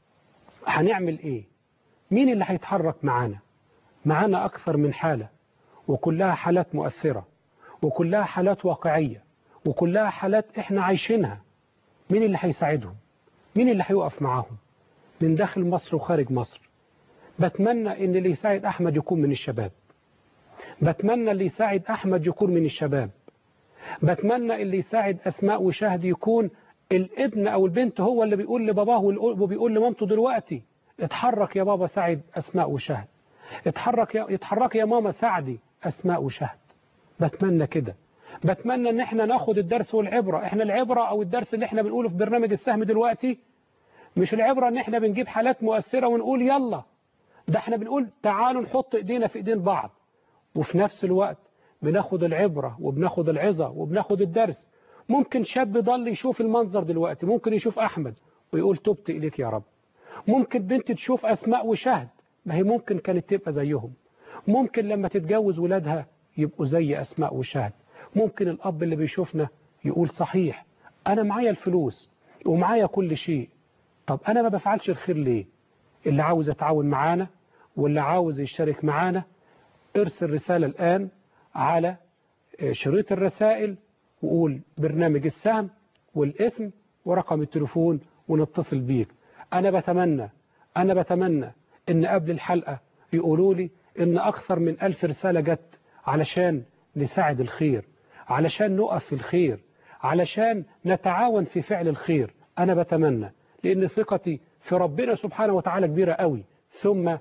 هنعمل إيه مين اللي هيتحرك معانا معانا أكثر من حالة وكلها حالات مؤثرة وكلها حالات واقعية وكلها حالات إحنا عايشينها مين اللي هيساعدهم مين اللي هيقف معاهم من داخل مصر وخارج مصر بتمنى ان اللي يساعد احمد يكون من الشباب بتمنى اللي يساعد احمد يكون من الشباب بتمنى اللي يساعد اسماء وشهد يكون الابن او البنت هو اللي بيقول لباباه وبيقول لمامته دلوقتي اتحرك يا بابا ساعد اسماء وشهد اتحرك يا اتحرك يا ماما ساعدي اسماء وشهد بتمنى كده بتمنى ان احنا ناخد الدرس والعبرة احنا العبرة او الدرس اللي احنا بنقوله في برنامج السهم دلوقتي مش العبرة ان احنا بنجيب حالات مؤثرة ونقول يلا ده احنا بنقول تعالوا نحط ايدينا في ايدين بعض وفي نفس الوقت بناخد العبرة وبناخد العظة وبناخد الدرس ممكن شاب ضل يشوف المنظر دلوقتي ممكن يشوف احمد ويقول تبت اليك يا رب ممكن بنت تشوف اسماء وشهد ما هي ممكن كانت تبقى زيهم ممكن لما تتجوز ولادها يبقوا زي اسماء وشهد ممكن الاب اللي بيشوفنا يقول صحيح انا معايا الفلوس ومعايا كل شيء طب أنا ما بفعلش الخير ليه اللي عاوز يتعاون معانا واللي عاوز يشترك معانا ارسل رسالة الآن على شريط الرسائل وقول برنامج السهم والاسم ورقم التليفون ونتصل بيك أنا بتمنى أنا بتمنى إن قبل الحلقة يقولوا لي إن أكثر من ألف رسالة جت علشان نساعد الخير علشان نقف في الخير علشان نتعاون في فعل الخير أنا بتمنى لأن ثقتي في ربنا سبحانه وتعالى كبيرة قوي ثم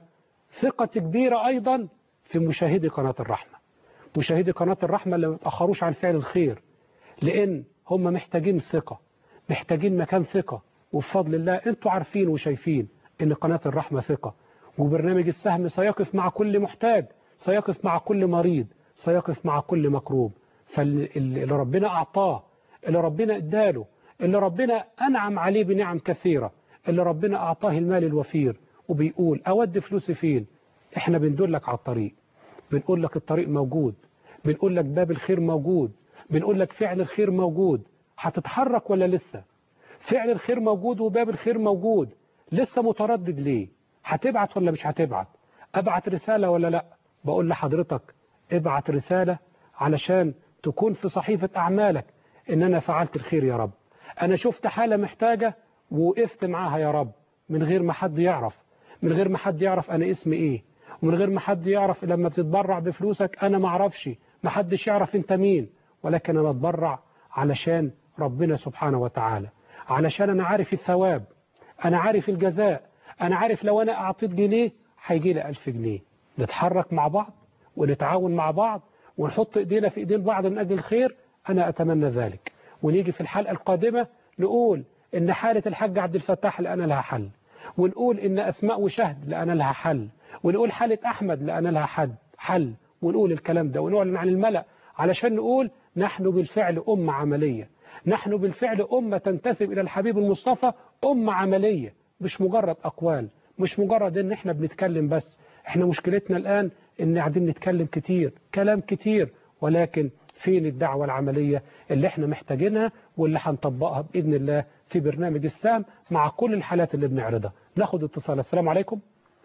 ثقة كبيرة أيضا في مشاهدي قناة الرحمة مشاهدي قناة الرحمة اللي ما يتأخروش عن فعل الخير لأن هم محتاجين ثقة محتاجين مكان ثقة وبفضل الله انتوا عارفين وشايفين ان قناة الرحمة ثقة وبرنامج السهم سيقف مع كل محتاج سيقف مع كل مريض سيقف مع كل مكروب فاللي ربنا أعطاه اللي ربنا اداله اللي ربنا أنعم عليه بنعم كثيرة اللي ربنا أعطاه المال الوفير وبيقول أود فلوسي فين احنا بندلك على الطريق بنقول لك الطريق موجود بنقول لك باب الخير موجود بنقول لك فعل الخير موجود هتتحرك ولا لسه فعل الخير موجود وباب الخير موجود لسه متردد ليه هتبعت ولا مش هتبعت ابعت رسالة ولا لا بقول لحضرتك ابعت رسالة علشان تكون في صحيفة أعمالك إن أنا فعلت الخير يا رب أنا شفت حالة محتاجة ووقفت معاها يا رب من غير ما حد يعرف من غير ما حد يعرف أنا اسمي إيه ومن غير ما حد يعرف لما بتتبرع بفلوسك أنا ما اعرفش ما حدش يعرف أنت مين ولكن أنا أتبرع علشان ربنا سبحانه وتعالى علشان أنا عارف الثواب أنا عارف الجزاء أنا عارف لو أنا أعطيت جنيه هيجي لي ألف جنيه نتحرك مع بعض ونتعاون مع بعض ونحط إيدينا في إيدين بعض من أجل الخير أنا أتمنى ذلك ونيجي في الحلقة القادمة نقول إن حالة الحاج عبد الفتاح لأنا لها حل ونقول إن أسماء وشهد لأنا لها حل ونقول حالة أحمد لأنا لها حد حل ونقول الكلام ده ونعلن عن الملأ علشان نقول نحن بالفعل أمة عملية نحن بالفعل أمة تنتسب إلى الحبيب المصطفى أمة عملية مش مجرد أقوال مش مجرد إن إحنا بنتكلم بس إحنا مشكلتنا الآن إن قاعدين نتكلم كتير كلام كتير ولكن فين الدعوة العملية اللي إحنا محتاجينها واللي هنطبقها بإذن الله في برنامج السام مع كل الحالات اللي بنعرضها ناخد اتصال السلام عليكم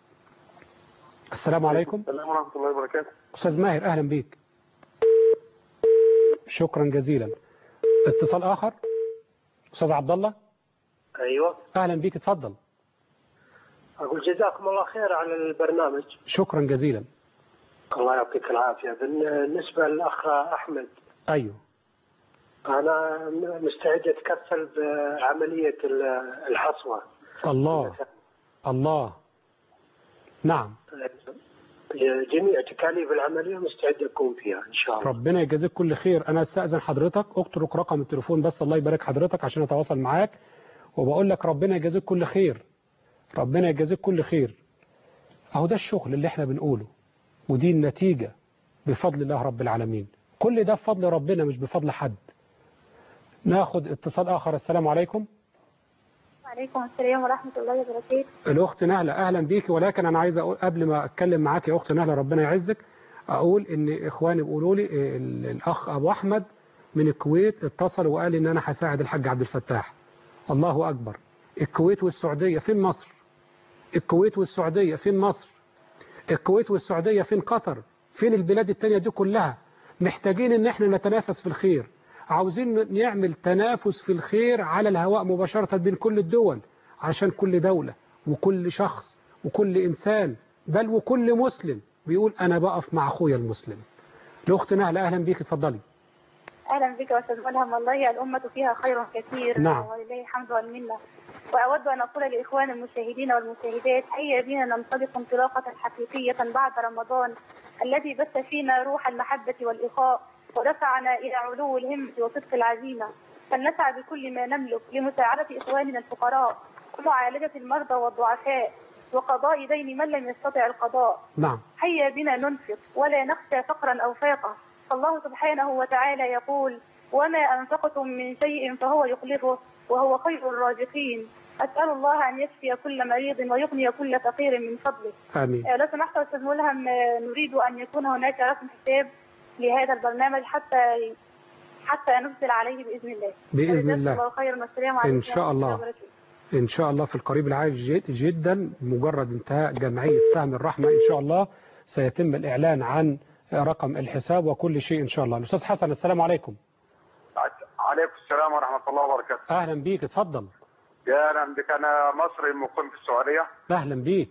السلام عليكم السلام ورحمة الله وبركاته أستاذ ماهر أهلا بيك شكرا جزيلا اتصال آخر أستاذ عبد الله ايوه أهلا بيك اتفضل اقول جزاكم الله خير على البرنامج شكرا جزيلا الله يعطيك العافيه بالنسبه للاخ احمد أيوه انا مستعد اتكفل بعمليه الحصوه الله الله نعم جميع تكاليف العمليه مستعد اكون فيها ان شاء الله ربنا يجازيك كل خير انا استاذن حضرتك اترك رقم التليفون بس الله يبارك حضرتك عشان اتواصل معاك وبقول لك ربنا يجازيك كل خير ربنا يجازيك كل خير اهو ده الشغل اللي احنا بنقوله ودي النتيجة بفضل الله رب العالمين كل ده بفضل ربنا مش بفضل حد ناخد اتصال اخر السلام عليكم وعليكم السلام ورحمة الله وبركاته الاخت نهلة اهلا بيكي ولكن انا عايز اقول قبل ما اتكلم معاك يا اخت نهلة ربنا يعزك اقول ان اخواني بيقولوا لي ال- الاخ ابو احمد من الكويت اتصل وقال ان انا هساعد الحاج عبد الفتاح الله اكبر الكويت والسعودية فين مصر الكويت والسعودية فين مصر الكويت والسعودية فين قطر فين البلاد التانية دي كلها محتاجين ان احنا نتنافس في الخير عاوزين نعمل تنافس في الخير على الهواء مباشرة بين كل الدول عشان كل دولة وكل شخص وكل إنسان بل وكل مسلم بيقول أنا بقف مع أخويا المسلم الأخت نهلة أهلا بيك اتفضلي أهلا بك أستاذ ملهم والله الأمة فيها خير كثير نعم. ولله الحمد والمنة وأود أن أقول لإخوان المشاهدين والمشاهدات هيا بنا ننطلق انطلاقة حقيقية بعد رمضان الذي بث فينا روح المحبة والإخاء ودفعنا إلى علو الهمة وصدق العزيمة فلنسعى بكل ما نملك لمساعدة إخواننا الفقراء ومعالجة المرضى والضعفاء وقضاء دين من لم يستطع القضاء نعم هيا بنا ننفق ولا نخشى فقرا أو فاقة الله سبحانه وتعالى يقول وما أنفقتم من شيء فهو يخلفه وهو خير الرازقين أسأل الله أن يشفي كل مريض ويغني كل فقير من فضله آمين آه، لو سمحت أستاذ ملهم آه، نريد أن يكون هناك رقم حساب لهذا البرنامج حتى حتى نرسل عليه بإذن الله بإذن جزاكم الله. الله خيرا والسلام عليكم إن شاء ورحمة الله. وبركاته. إن شاء الله في القريب العاجل جد- جدا مجرد انتهاء جمعية سهم الرحمة إن شاء الله سيتم الإعلان عن رقم الحساب وكل شيء إن شاء الله الأستاذ حسن السلام عليكم عليكم السلام ورحمة الله وبركاته أهلا بيك اتفضل يا أهلا بك أنا مصري مقيم في السعودية أهلا بيك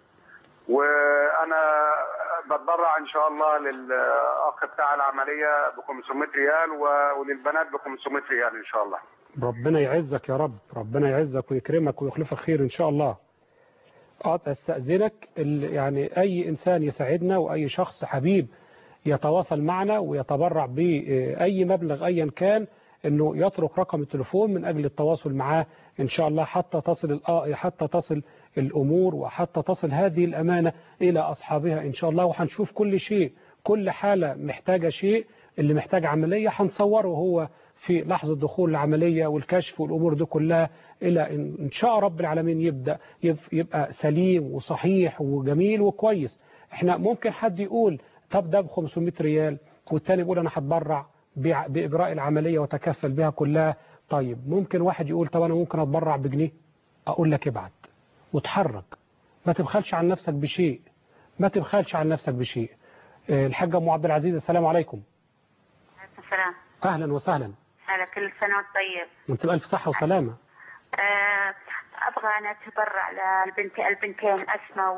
وأنا بتبرع إن شاء الله للأخ بتاع العملية ب 500 ريال و- وللبنات ب 500 ريال إن شاء الله ربنا يعزك يا رب ربنا يعزك ويكرمك ويخلفك خير إن شاء الله اه استاذنك ال- يعني اي انسان يساعدنا واي شخص حبيب يتواصل معنا ويتبرع باي مبلغ ايا كان انه يترك رقم التليفون من اجل التواصل معاه ان شاء الله حتى تصل الآ- حتى تصل الامور وحتى تصل هذه الامانه الى اصحابها ان شاء الله وهنشوف كل شيء كل حاله محتاجه شيء اللي محتاج عمليه هنصوره هو في لحظه دخول العمليه والكشف والامور دي كلها الى ان إن شاء رب العالمين يبدا يب- يبقى سليم وصحيح وجميل وكويس احنا ممكن حد يقول طب ده ب 500 ريال والتاني يقول انا هتبرع بع- باجراء العمليه وتكفل بها كلها طيب ممكن واحد يقول طب انا ممكن اتبرع بجنيه اقول لك ابعت وتحرك ما تبخلش عن نفسك بشيء ما تبخلش عن نفسك بشيء آه، الحاجه ام عبد العزيز السلام عليكم السلام اهلا وسهلا على كل سنة وانت طيب وانت بألف صحه وسلامه آه، أبغى أنا أتبرع للبنت البنتين أسماء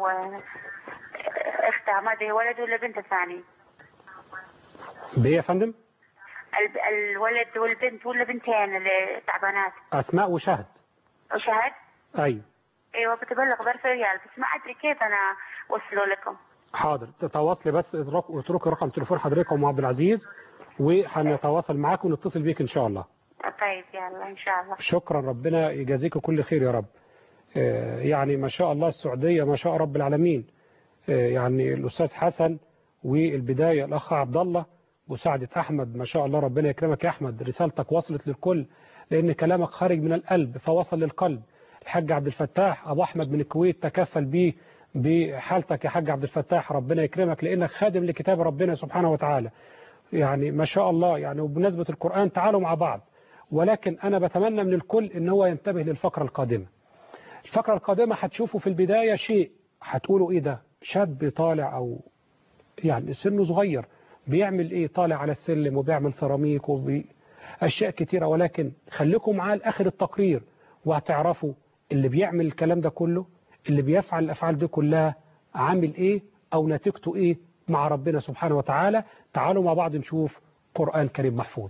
وأختها ما أدري ولد ولا بنت ثاني بايه يا فندم الب- الولد والبنت ولا بنتين اللي تعبانات اسماء وشهد وشهد ايوه أيوة بتبلغ بألف ريال بس ما أدري كيف أنا وصلوا لكم حاضر تتواصلي بس اترك- اتركي رقم تليفون حضرتك ام عبد العزيز وهنتواصل معاك ونتصل بيك ان شاء الله طيب يلا إن شاء الله شكرا ربنا يجازيك كل خير يا رب آه، يعني ما شاء الله السعودية ما شاء رب العالمين آه، يعني الأستاذ حسن والبداية الأخ عبد الله مساعدة أحمد ما شاء الله ربنا يكرمك يا أحمد رسالتك وصلت للكل لأن كلامك خارج من القلب فوصل للقلب الحاج عبد الفتاح أبو أحمد من الكويت تكفل بيه بحالتك يا حاج عبد الفتاح ربنا يكرمك لأنك خادم لكتاب ربنا سبحانه وتعالى يعني ما شاء الله يعني وبمناسبة القرآن تعالوا مع بعض ولكن أنا بتمنى من الكل إن هو ينتبه للفقرة القادمة الفقرة القادمة هتشوفوا في البداية شيء هتقولوا إيه ده شاب طالع أو يعني سنه صغير بيعمل إيه طالع على السلم وبيعمل سيراميك وبي أشياء كتيرة ولكن خليكم معاه لآخر التقرير وهتعرفوا اللي بيعمل الكلام ده كله اللي بيفعل الأفعال دي كلها عامل إيه أو نتيجته إيه مع ربنا سبحانه وتعالى تعالوا مع بعض نشوف قرآن كريم محفوظ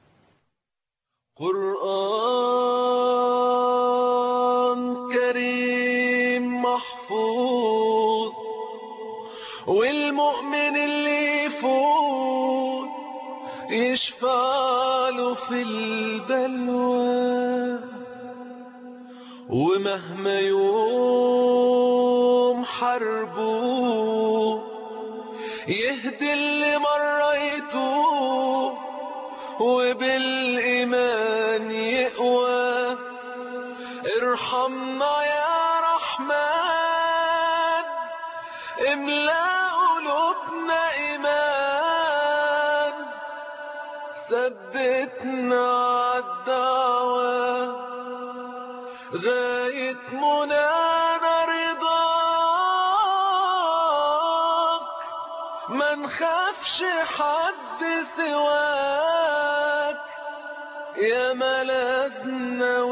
قرآن كريم محفوظ والمؤمن اللي يفوز يشفع له في البلوى ومهما يوم حربه يهدي اللي مرة يتوب وبالإيمان يقوى ارحمنا يا رحمن املأ قلوبنا إيمان ثبتنا عالدعوة غاية منانا رضاك ما نخافش حد سواك يا ملاذنا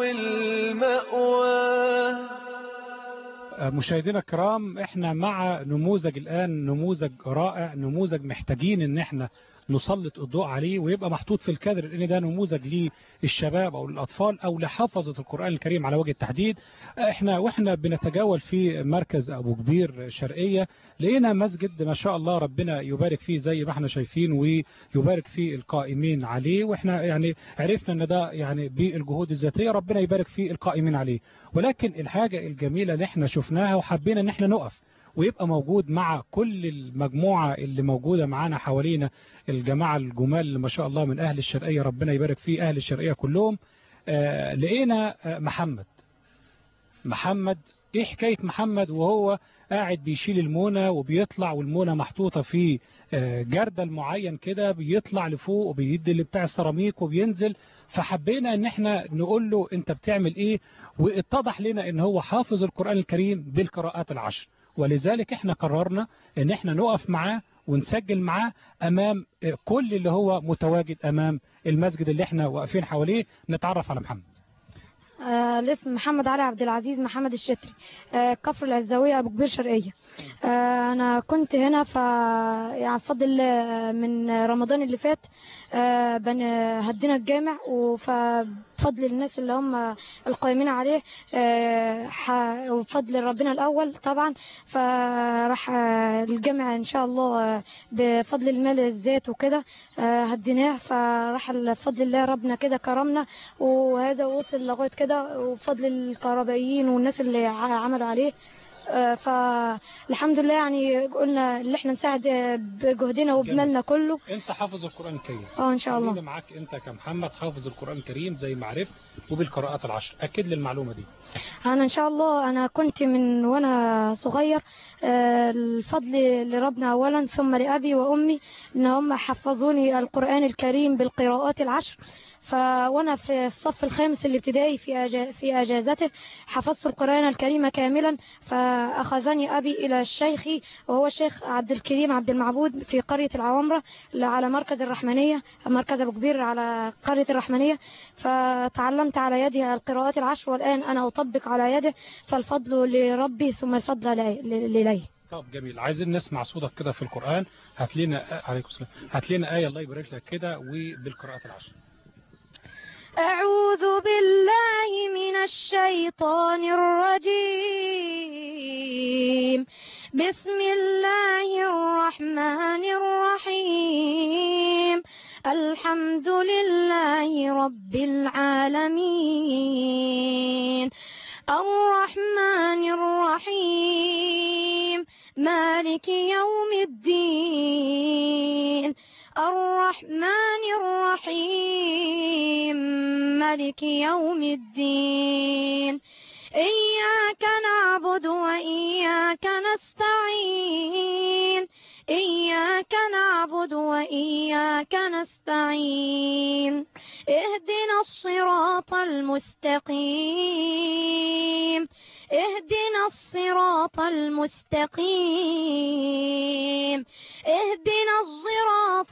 والمأوى مشاهدينا الكرام احنا مع نموذج الآن نموذج رائع نموذج محتاجين ان احنا نسلط الضوء عليه ويبقى محطوط في الكادر لان ده نموذج للشباب او للاطفال او لحفظة القرآن الكريم على وجه التحديد احنا واحنا بنتجول في مركز ابو كبير شرقية لقينا مسجد ما شاء الله ربنا يبارك فيه زي ما احنا شايفين ويبارك فيه القائمين عليه واحنا يعني عرفنا ان ده يعني بالجهود الذاتية ربنا يبارك فيه القائمين عليه ولكن الحاجة الجميلة اللي احنا شفناها وحبينا ان احنا نقف ويبقى موجود مع كل المجموعة اللي موجودة معانا حوالينا الجماعة الجمال اللي ما شاء الله من أهل الشرقية ربنا يبارك فيه أهل الشرقية كلهم آه لقينا آه محمد محمد ايه حكاية محمد وهو قاعد بيشيل المونة وبيطلع والمونة محطوطة في آه جردل معين كده بيطلع لفوق وبيدي اللي بتاع السيراميك وبينزل فحبينا ان احنا نقول له انت بتعمل ايه واتضح لنا ان هو حافظ القرآن الكريم بالقراءات العشر ولذلك احنا قررنا ان احنا نقف معاه ونسجل معاه امام كل اللي هو متواجد امام المسجد اللي احنا واقفين حواليه نتعرف على محمد آه الاسم محمد علي عبد العزيز محمد الشتري آه كفر العزاوية أبو كبير شرقية آه أنا كنت هنا ف يعني بفضل من رمضان اللي فات آه بن... هدينا الجامع وف بفضل الناس اللي هم القائمين عليه آه، ح- وبفضل ربنا الأول طبعا فراح آه، الجامع إن شاء الله آه، بفضل المال الذات وكده آه، هديناه فراح بفضل الله ربنا كده كرمنا وهذا وصل لغاية كده وبفضل الكهربائيين والناس اللي ع- عملوا عليه آه، فالحمد لله يعني قلنا اللي احنا نساعد آه، بجهدنا وبمالنا كله انت حافظ القرآن الكريم اه ان شاء الله خلينا معاك انت كمحمد حافظ القرآن الكريم زي ما عرفت وبالقراءات العشر اكد لي المعلومة دي انا ان شاء الله انا كنت من وانا صغير آه، الفضل لربنا اولا ثم لابي وامي ان هم حفظوني القران الكريم بالقراءات العشر ف وانا في الصف الخامس الابتدائي في أجا- في اجازته حفظت القران الكريم كاملا فاخذني ابي الى الشيخ وهو الشيخ عبد الكريم عبد المعبود في قريه العوامره على مركز الرحمنيه مركز ابو كبير على قريه الرحمنيه فتعلمت على يده القراءات العشر والان انا اطبق على يده فالفضل لربي ثم الفضل لي- لليه طب جميل عايزين نسمع صوتك كده في القرآن هات لنا عليكم السلام هات لنا آية الله يبارك لك كده وبالقراءات العشر أعوذ بالله من الشيطان الرجيم بسم الله الرحمن الرحيم الحمد لله رب العالمين الرحمن الرحيم مالك يوم الدين الرحمن الرحيم مالك يوم الدين إياك نعبد وإياك نستعين إياك نعبد وإياك نستعين اهدنا الصراط المستقيم اهدنا الصراط المستقيم اهدنا الصراط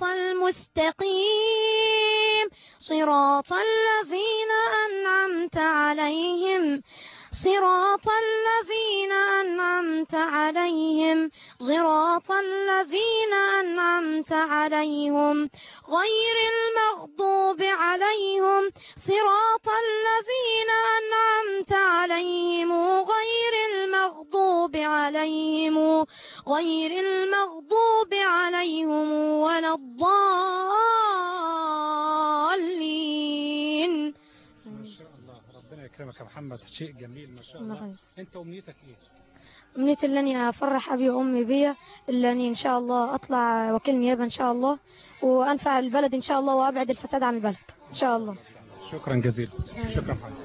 المستقيم صراط الذين أنعمت عليهم صراط الذين أنعمت عليهم صراط الذين أنعمت عليهم غير المغضوب عليهم صراط الذين أنعمت عليهم غير المغضوب عليهم غير المغضوب عليهم ولا الضالين ما شاء الله ربنا يكرمك يا محمد شيء جميل ما شاء الله الله يخليك. انت امنيتك ايه أمنية اللي أني أفرح أبي وأمي بيا اللي أني إن شاء الله أطلع وكيل نيابة إن شاء الله وأنفع البلد إن شاء الله وأبعد الفساد عن البلد إن شاء الله شكرا جزيلا شكرا محمد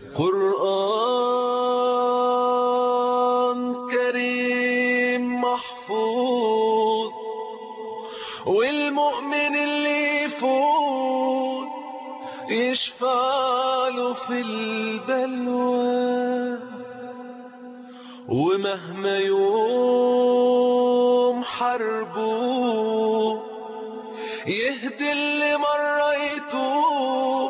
قرآن كريم محفوظ والمؤمن اللي يفوز يشفع له في البلوى ومهما يوم حربه يهدي اللي مرة يتوب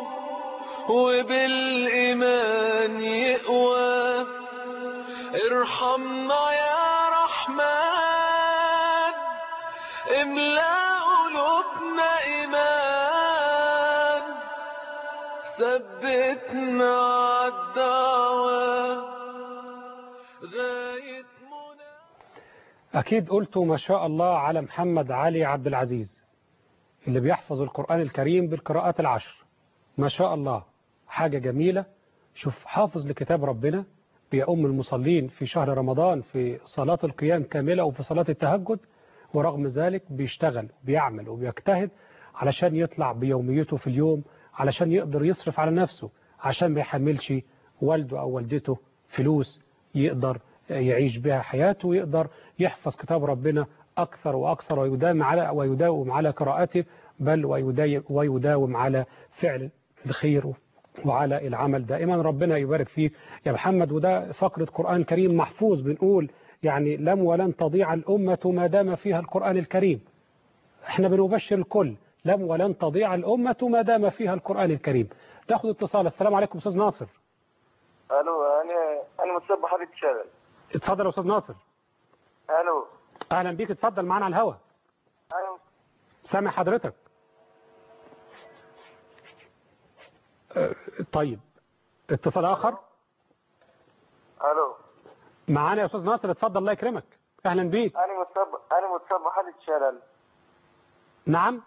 وبالإيمان يقوى ارحمنا يا رحمن املأ قلوبنا إيمان ثبتنا عالدعوة غاية أكيد قلتوا ما شاء الله على محمد علي عبد العزيز اللي بيحفظ القرآن الكريم بالقراءات العشر ما شاء الله حاجة جميلة شوف حافظ لكتاب ربنا بيؤم المصلين في شهر رمضان في صلاة القيام كاملة وفي صلاة التهجد ورغم ذلك بيشتغل بيعمل وبيجتهد علشان يطلع بيوميته في اليوم علشان يقدر يصرف على نفسه عشان ما يحملش والده أو والدته فلوس يقدر يعيش بها حياته ويقدر يحفظ كتاب ربنا أكثر وأكثر ويداوم على ويداوم على قراءته بل ويداوم ويداوم على فعل الخير وعلى العمل دائما ربنا يبارك فيك يا محمد وده فقرة قرآن كريم محفوظ بنقول يعني لم ولن تضيع الأمة ما دام فيها القرآن الكريم احنا بنبشر الكل لم ولن تضيع الأمة ما دام فيها القرآن الكريم ناخد اتصال السلام عليكم أستاذ ناصر الو انا انا متصبح حبيبي تشتغل اتفضل يا أستاذ ناصر الو أهلا بيك اتفضل معنا على الهوا ايوه سامع حضرتك آه، طيب اتصال آخر الو معانا يا أستاذ ناصر اتفضل الله يكرمك أهلا بيك انا مصاب انا مصاب بحالة شلل نعم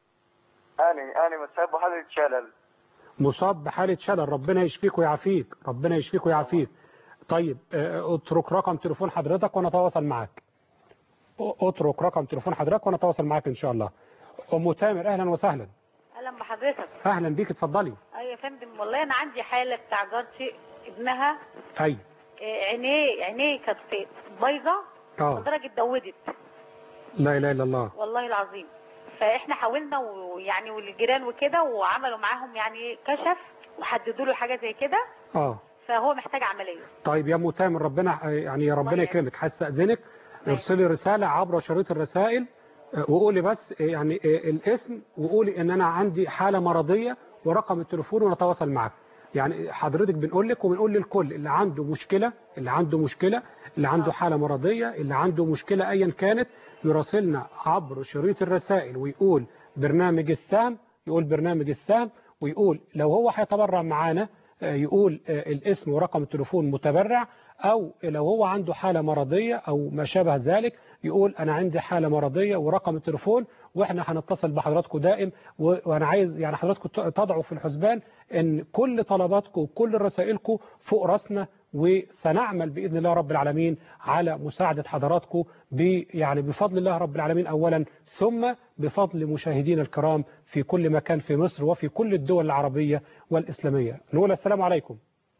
انا انا مصاب بحالة شلل مصاب بحالة شلل ربنا يشفيك ويعافيك ربنا يشفيك ويعافيك طيب آه، اترك رقم تليفون حضرتك ونتواصل معك اترك رقم تليفون حضرتك ونتواصل معك ان شاء الله ام تامر اهلا وسهلا اهلا بحضرتك اهلا بيك اتفضلي ايوه يا فندم والله انا عندي حاله بتاع جارتي ابنها اي آه، عينيه عينيه كانت بايظه اه لدرجه دودت لا اله الا الله والله العظيم فاحنا حاولنا ويعني والجيران وكده وعملوا معاهم يعني كشف وحددوا له حاجه زي كده اه فهو محتاج عمليه طيب يا ام تامر ربنا يعني يا ربنا الله يكرمك هستأذنك ارسلي رسالة عبر شريط الرسائل آه، وقولي بس آه، يعني آه، الاسم وقولي ان انا عندي حالة مرضية ورقم التليفون ونتواصل معك يعني حضرتك بنقول لك وبنقول للكل اللي عنده مشكلة اللي عنده مشكلة اللي عنده حالة مرضية اللي عنده مشكلة ايا كانت يراسلنا عبر شريط الرسائل ويقول برنامج السام يقول برنامج السام ويقول لو هو هيتبرع معانا آه، يقول آه، الاسم ورقم التليفون متبرع أو لو هو عنده حالة مرضية أو ما شابه ذلك يقول أنا عندي حالة مرضية ورقم التليفون وإحنا هنتصل بحضراتكم دائم و- وأنا عايز يعني حضراتكم ت- تضعوا في الحسبان إن كل طلباتكم وكل رسائلكم فوق راسنا وسنعمل بإذن الله رب العالمين على مساعدة حضراتكم ب يعني بفضل الله رب العالمين أولا ثم بفضل مشاهدينا الكرام في كل مكان في مصر وفي كل الدول العربية والإسلامية نقول السلام عليكم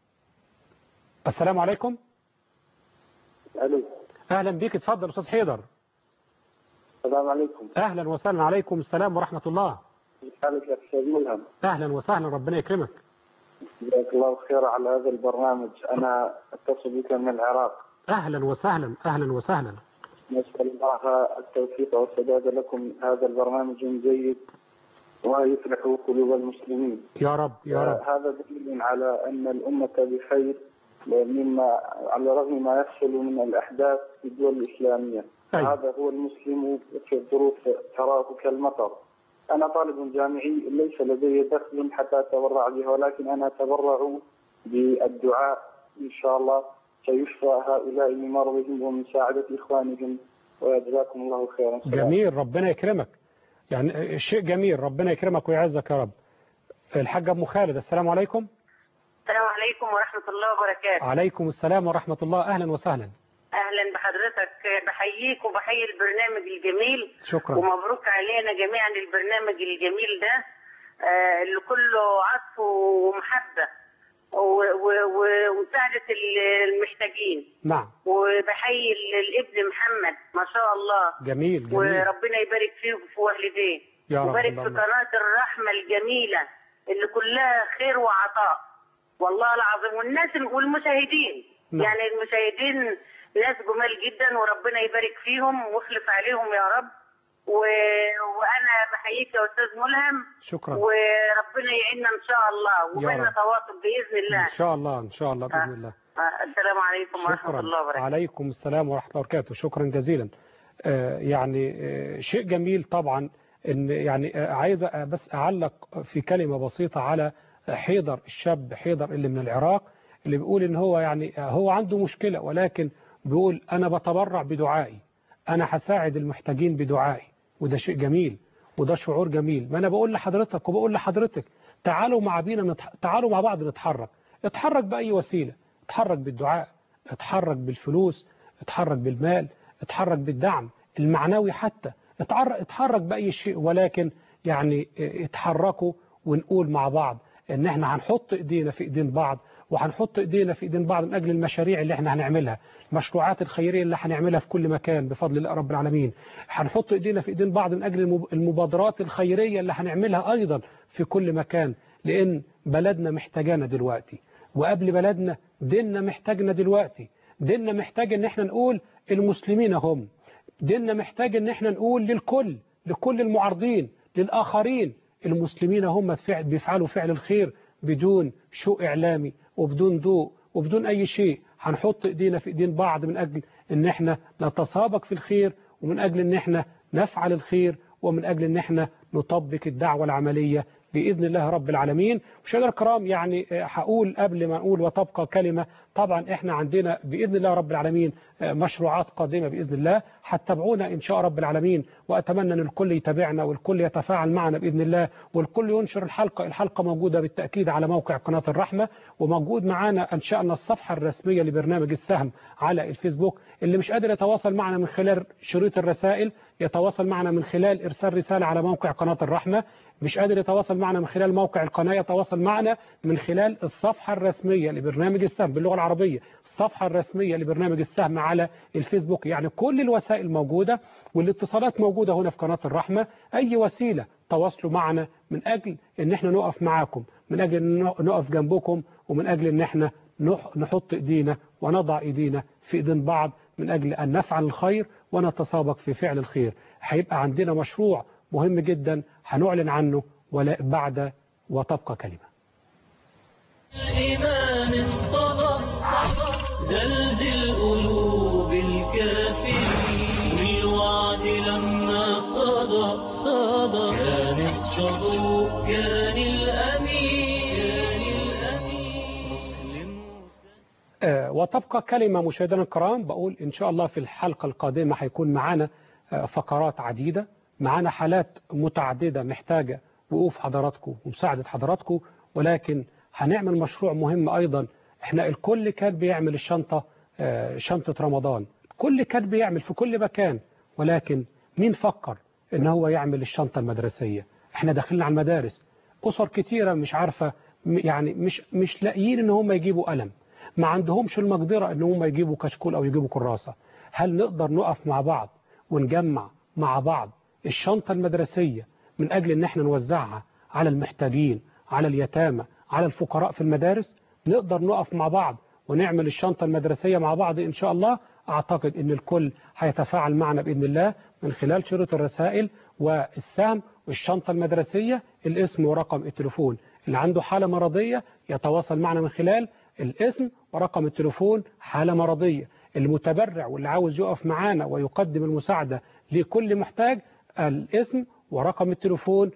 السلام عليكم الو أهلا بيك اتفضل أستاذ حيدر السلام عليكم أهلا وسهلا عليكم السلام ورحمة الله كيف حالك يا استاذ ملهم أهلا وسهلا ربنا يكرمك جزاك الله خير على هذا البرنامج انا اتصل بك من العراق أهلا وسهلا أهلا وسهلا نسال الله التوفيق والسداد لكم هذا البرنامج جيد ويفلح قلوب المسلمين يا رب يا رب هذا دليل على ان الامه بخير مما على رغم ما يحصل من الاحداث في الدول الاسلاميه أي. هذا هو المسلم في الظروف تراه كالمطر انا طالب جامعي ليس لدي دخل حتى اتبرع به ولكن انا اتبرع بالدعاء ان شاء الله سيشفى هؤلاء بمرضهم ومساعده اخوانهم وجزاكم الله خيرا جميل ربنا يكرمك يعني شيء جميل ربنا يكرمك ويعزك يا رب الحاج أم خالد السلام عليكم السلام عليكم ورحمة الله وبركاته عليكم السلام ورحمة الله أهلا وسهلا أهلا بحضرتك بحييك وبحيي البرنامج الجميل شكرا ومبروك علينا جميعا البرنامج الجميل ده آه، اللي كله عطف ومحبة و- و- و- ومساعدة ال- المحتاجين نعم وبحيي ال- الابن محمد ما شاء الله جميل جميل وربنا يبارك فيه وفي والديه يا رب وبارك في اللهم. قناة الرحمة الجميلة اللي كلها خير وعطاء والله العظيم والناس والمشاهدين نعم. يعني المشاهدين ناس جمال جدا وربنا يبارك فيهم ويخلف عليهم يا رب و... وانا بحييك يا استاذ ملهم شكرا وربنا يعيننا ان شاء الله يا وبيننا رب. تواصل باذن الله إن شاء الله إن شاء الله بإذن الله آه، السلام عليكم ورحمه شكرا الله وبركاته عليكم السلام ورحمة الله وبركاته شكرا جزيلا آه، يعني آه، شيء جميل طبعا ان يعني آه، عايز آه، بس اعلق في كلمة بسيطة على حيدر الشاب حيدر اللي من العراق اللي بيقول ان هو يعني آه، هو عنده مشكلة ولكن بيقول انا بتبرع بدعائي انا هساعد المحتاجين بدعائي وده شيء جميل وده شعور جميل ما انا بقول لحضرتك وبقول لحضرتك تعالوا مع بينا نتح... تعالوا مع بعض نتحرك اتحرك بأي وسيلة اتحرك بالدعاء اتحرك بالفلوس اتحرك بالمال اتحرك بالدعم المعنوي حتى اتحرك, اتحرك بأي شيء ولكن يعني اه، اتحركوا ونقول مع بعض ان احنا هنحط ايدينا في ايدين بعض وهنحط ايدينا في ايدين بعض من اجل المشاريع اللي احنا هنعملها المشروعات الخيريه اللي هنعملها في كل مكان بفضل الله رب العالمين هنحط ايدينا في ايدين بعض من اجل المب- المبادرات الخيريه اللي هنعملها ايضا في كل مكان لان بلدنا محتاجانا دلوقتي وقبل بلدنا ديننا محتاجنا دلوقتي ديننا محتاج ان احنا نقول المسلمين هم ديننا محتاج ان احنا نقول للكل لكل المعارضين للآخرين المسلمين هم فعل بيفعلوا فعل الخير بدون شو إعلامي وبدون ضوء وبدون أي شيء هنحط إيدينا في إيدين بعض من أجل إن إحنا نتسابق في الخير ومن أجل إن إحنا نفعل الخير ومن أجل إن إحنا نطبق الدعوة العملية بإذن الله رب العالمين مشاهدينا الكرام يعني آه، هقول قبل ما نقول وتبقى كلمة طبعا احنا عندنا بإذن الله رب العالمين آه، مشروعات قادمة بإذن الله هتتابعونا إن شاء رب العالمين وأتمنى أن الكل يتابعنا والكل يتفاعل معنا بإذن الله والكل ينشر الحلقة الحلقة موجودة بالتأكيد على موقع قناة الرحمة وموجود معانا أنشأنا الصفحة الرسمية لبرنامج السهم على الفيسبوك اللي مش قادر يتواصل معنا من خلال شريط الرسائل يتواصل معنا من خلال إرسال رسالة على موقع قناة الرحمة مش قادر يتواصل معنا من خلال موقع القناة يتواصل معنا من خلال الصفحة الرسمية لبرنامج السهم باللغة العربية الصفحة الرسمية لبرنامج السهم على الفيسبوك يعني كل الوسائل موجودة والاتصالات موجودة هنا في قناة الرحمة أي وسيلة تواصلوا معنا من أجل أن احنا نقف معاكم من أجل أن نقف جنبكم ومن أجل أن احنا نح- نحط إيدينا ونضع إيدينا في إيدين بعض من أجل أن نفعل الخير ونتسابق في فعل الخير هيبقى عندنا مشروع مهم جدا هنعلن عنه ولا بعد وتبقى كلمة الإيمان انطلق زلزل قلوب الكافرين والوعد لما صدى صدى كان الصدوق كان الأمين كان الأمين مسلم آه، وتبقى كلمة مشاهدينا الكرام بقول إن شاء الله في الحلقة القادمة هيكون معانا آه، فقرات عديدة معانا حالات متعددة محتاجة وقوف حضراتكم ومساعدة حضراتكم ولكن هنعمل مشروع مهم أيضا احنا الكل كان بيعمل الشنطة آه، شنطة رمضان كل كان بيعمل في كل مكان ولكن مين فكر ان هو يعمل الشنطة المدرسية احنا داخلين على المدارس أسر كتيرة مش عارفة م- يعني مش مش لاقيين ان هم يجيبوا قلم ما عندهمش المقدرة ان هم يجيبوا كشكول او يجيبوا كراسة هل نقدر نقف مع بعض ونجمع مع بعض الشنطة المدرسية من اجل ان احنا نوزعها على المحتاجين على اليتامى على الفقراء في المدارس نقدر نقف مع بعض ونعمل الشنطة المدرسية مع بعض إن شاء الله أعتقد أن الكل هيتفاعل معنا بإذن الله من خلال شريط الرسائل والسهم والشنطة المدرسية الاسم ورقم التليفون اللي عنده حالة مرضية يتواصل معنا من خلال الاسم ورقم التليفون حالة مرضية المتبرع واللي عاوز يقف معانا ويقدم المساعدة لكل محتاج الاسم ورقم التليفون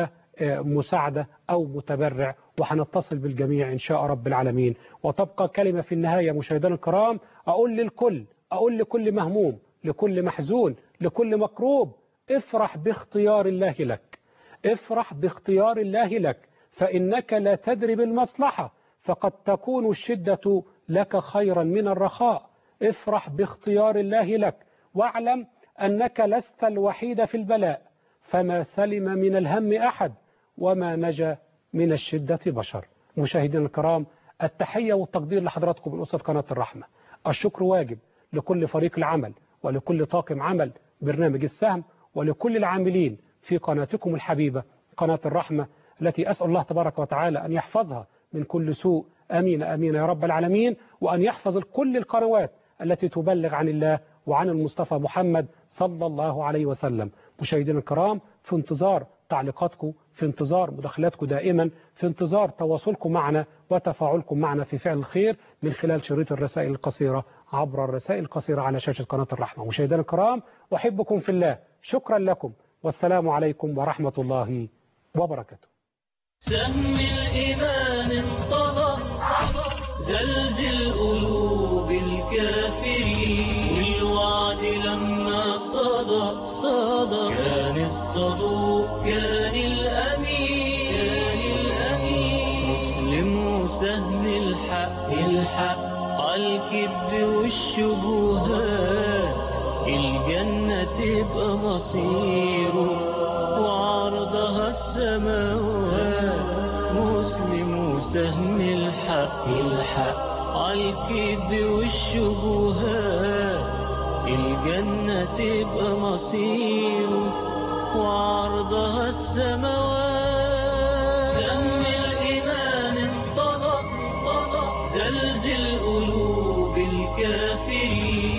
ومساعدة أو متبرع وهنتصل بالجميع إن شاء رب العالمين وتبقى كلمة في النهاية مشاهدينا الكرام أقول للكل أقول لكل مهموم لكل محزون لكل مكروب افرح باختيار الله لك افرح باختيار الله لك فإنك لا تدري بالمصلحة فقد تكون الشدة لك خيرا من الرخاء افرح باختيار الله لك واعلم أنك لست الوحيد في البلاء فما سلم من الهم أحد وما نجا من الشدة بشر مشاهدينا الكرام التحية والتقدير لحضراتكم من أسرة قناة الرحمة الشكر واجب لكل فريق العمل ولكل طاقم عمل برنامج السهم ولكل العاملين في قناتكم الحبيبة قناة الرحمة التي أسأل الله تبارك وتعالى أن يحفظها من كل سوء أمين أمين يا رب العالمين وأن يحفظ كل القنوات التي تبلغ عن الله وعن المصطفى محمد صلى الله عليه وسلم مشاهدينا الكرام في انتظار تعليقاتكم في انتظار مداخلاتكم دائما في انتظار تواصلكم معنا وتفاعلكم معنا في فعل الخير من خلال شريط الرسائل القصيرة عبر الرسائل القصيرة على شاشة قناة الرحمة مشاهدينا الكرام أحبكم في الله شكرا لكم والسلام عليكم ورحمة الله وبركاته سهم الإيمان انطلق زلزل قلوب الكافرين والوعد لما صدى صدى كان الصدوق كان الأمين كان الأمين مسلم وسهم الحق الحق عالكذب والشبهات الجنة تبقى مصيره وعرضها السماوات مسلم وسهم الحق الحق عالكذب والشبهات الجنة تبقى مصيره وعرضها السماوات سهم الإيمان انطلق زلزل قلوب الكافرين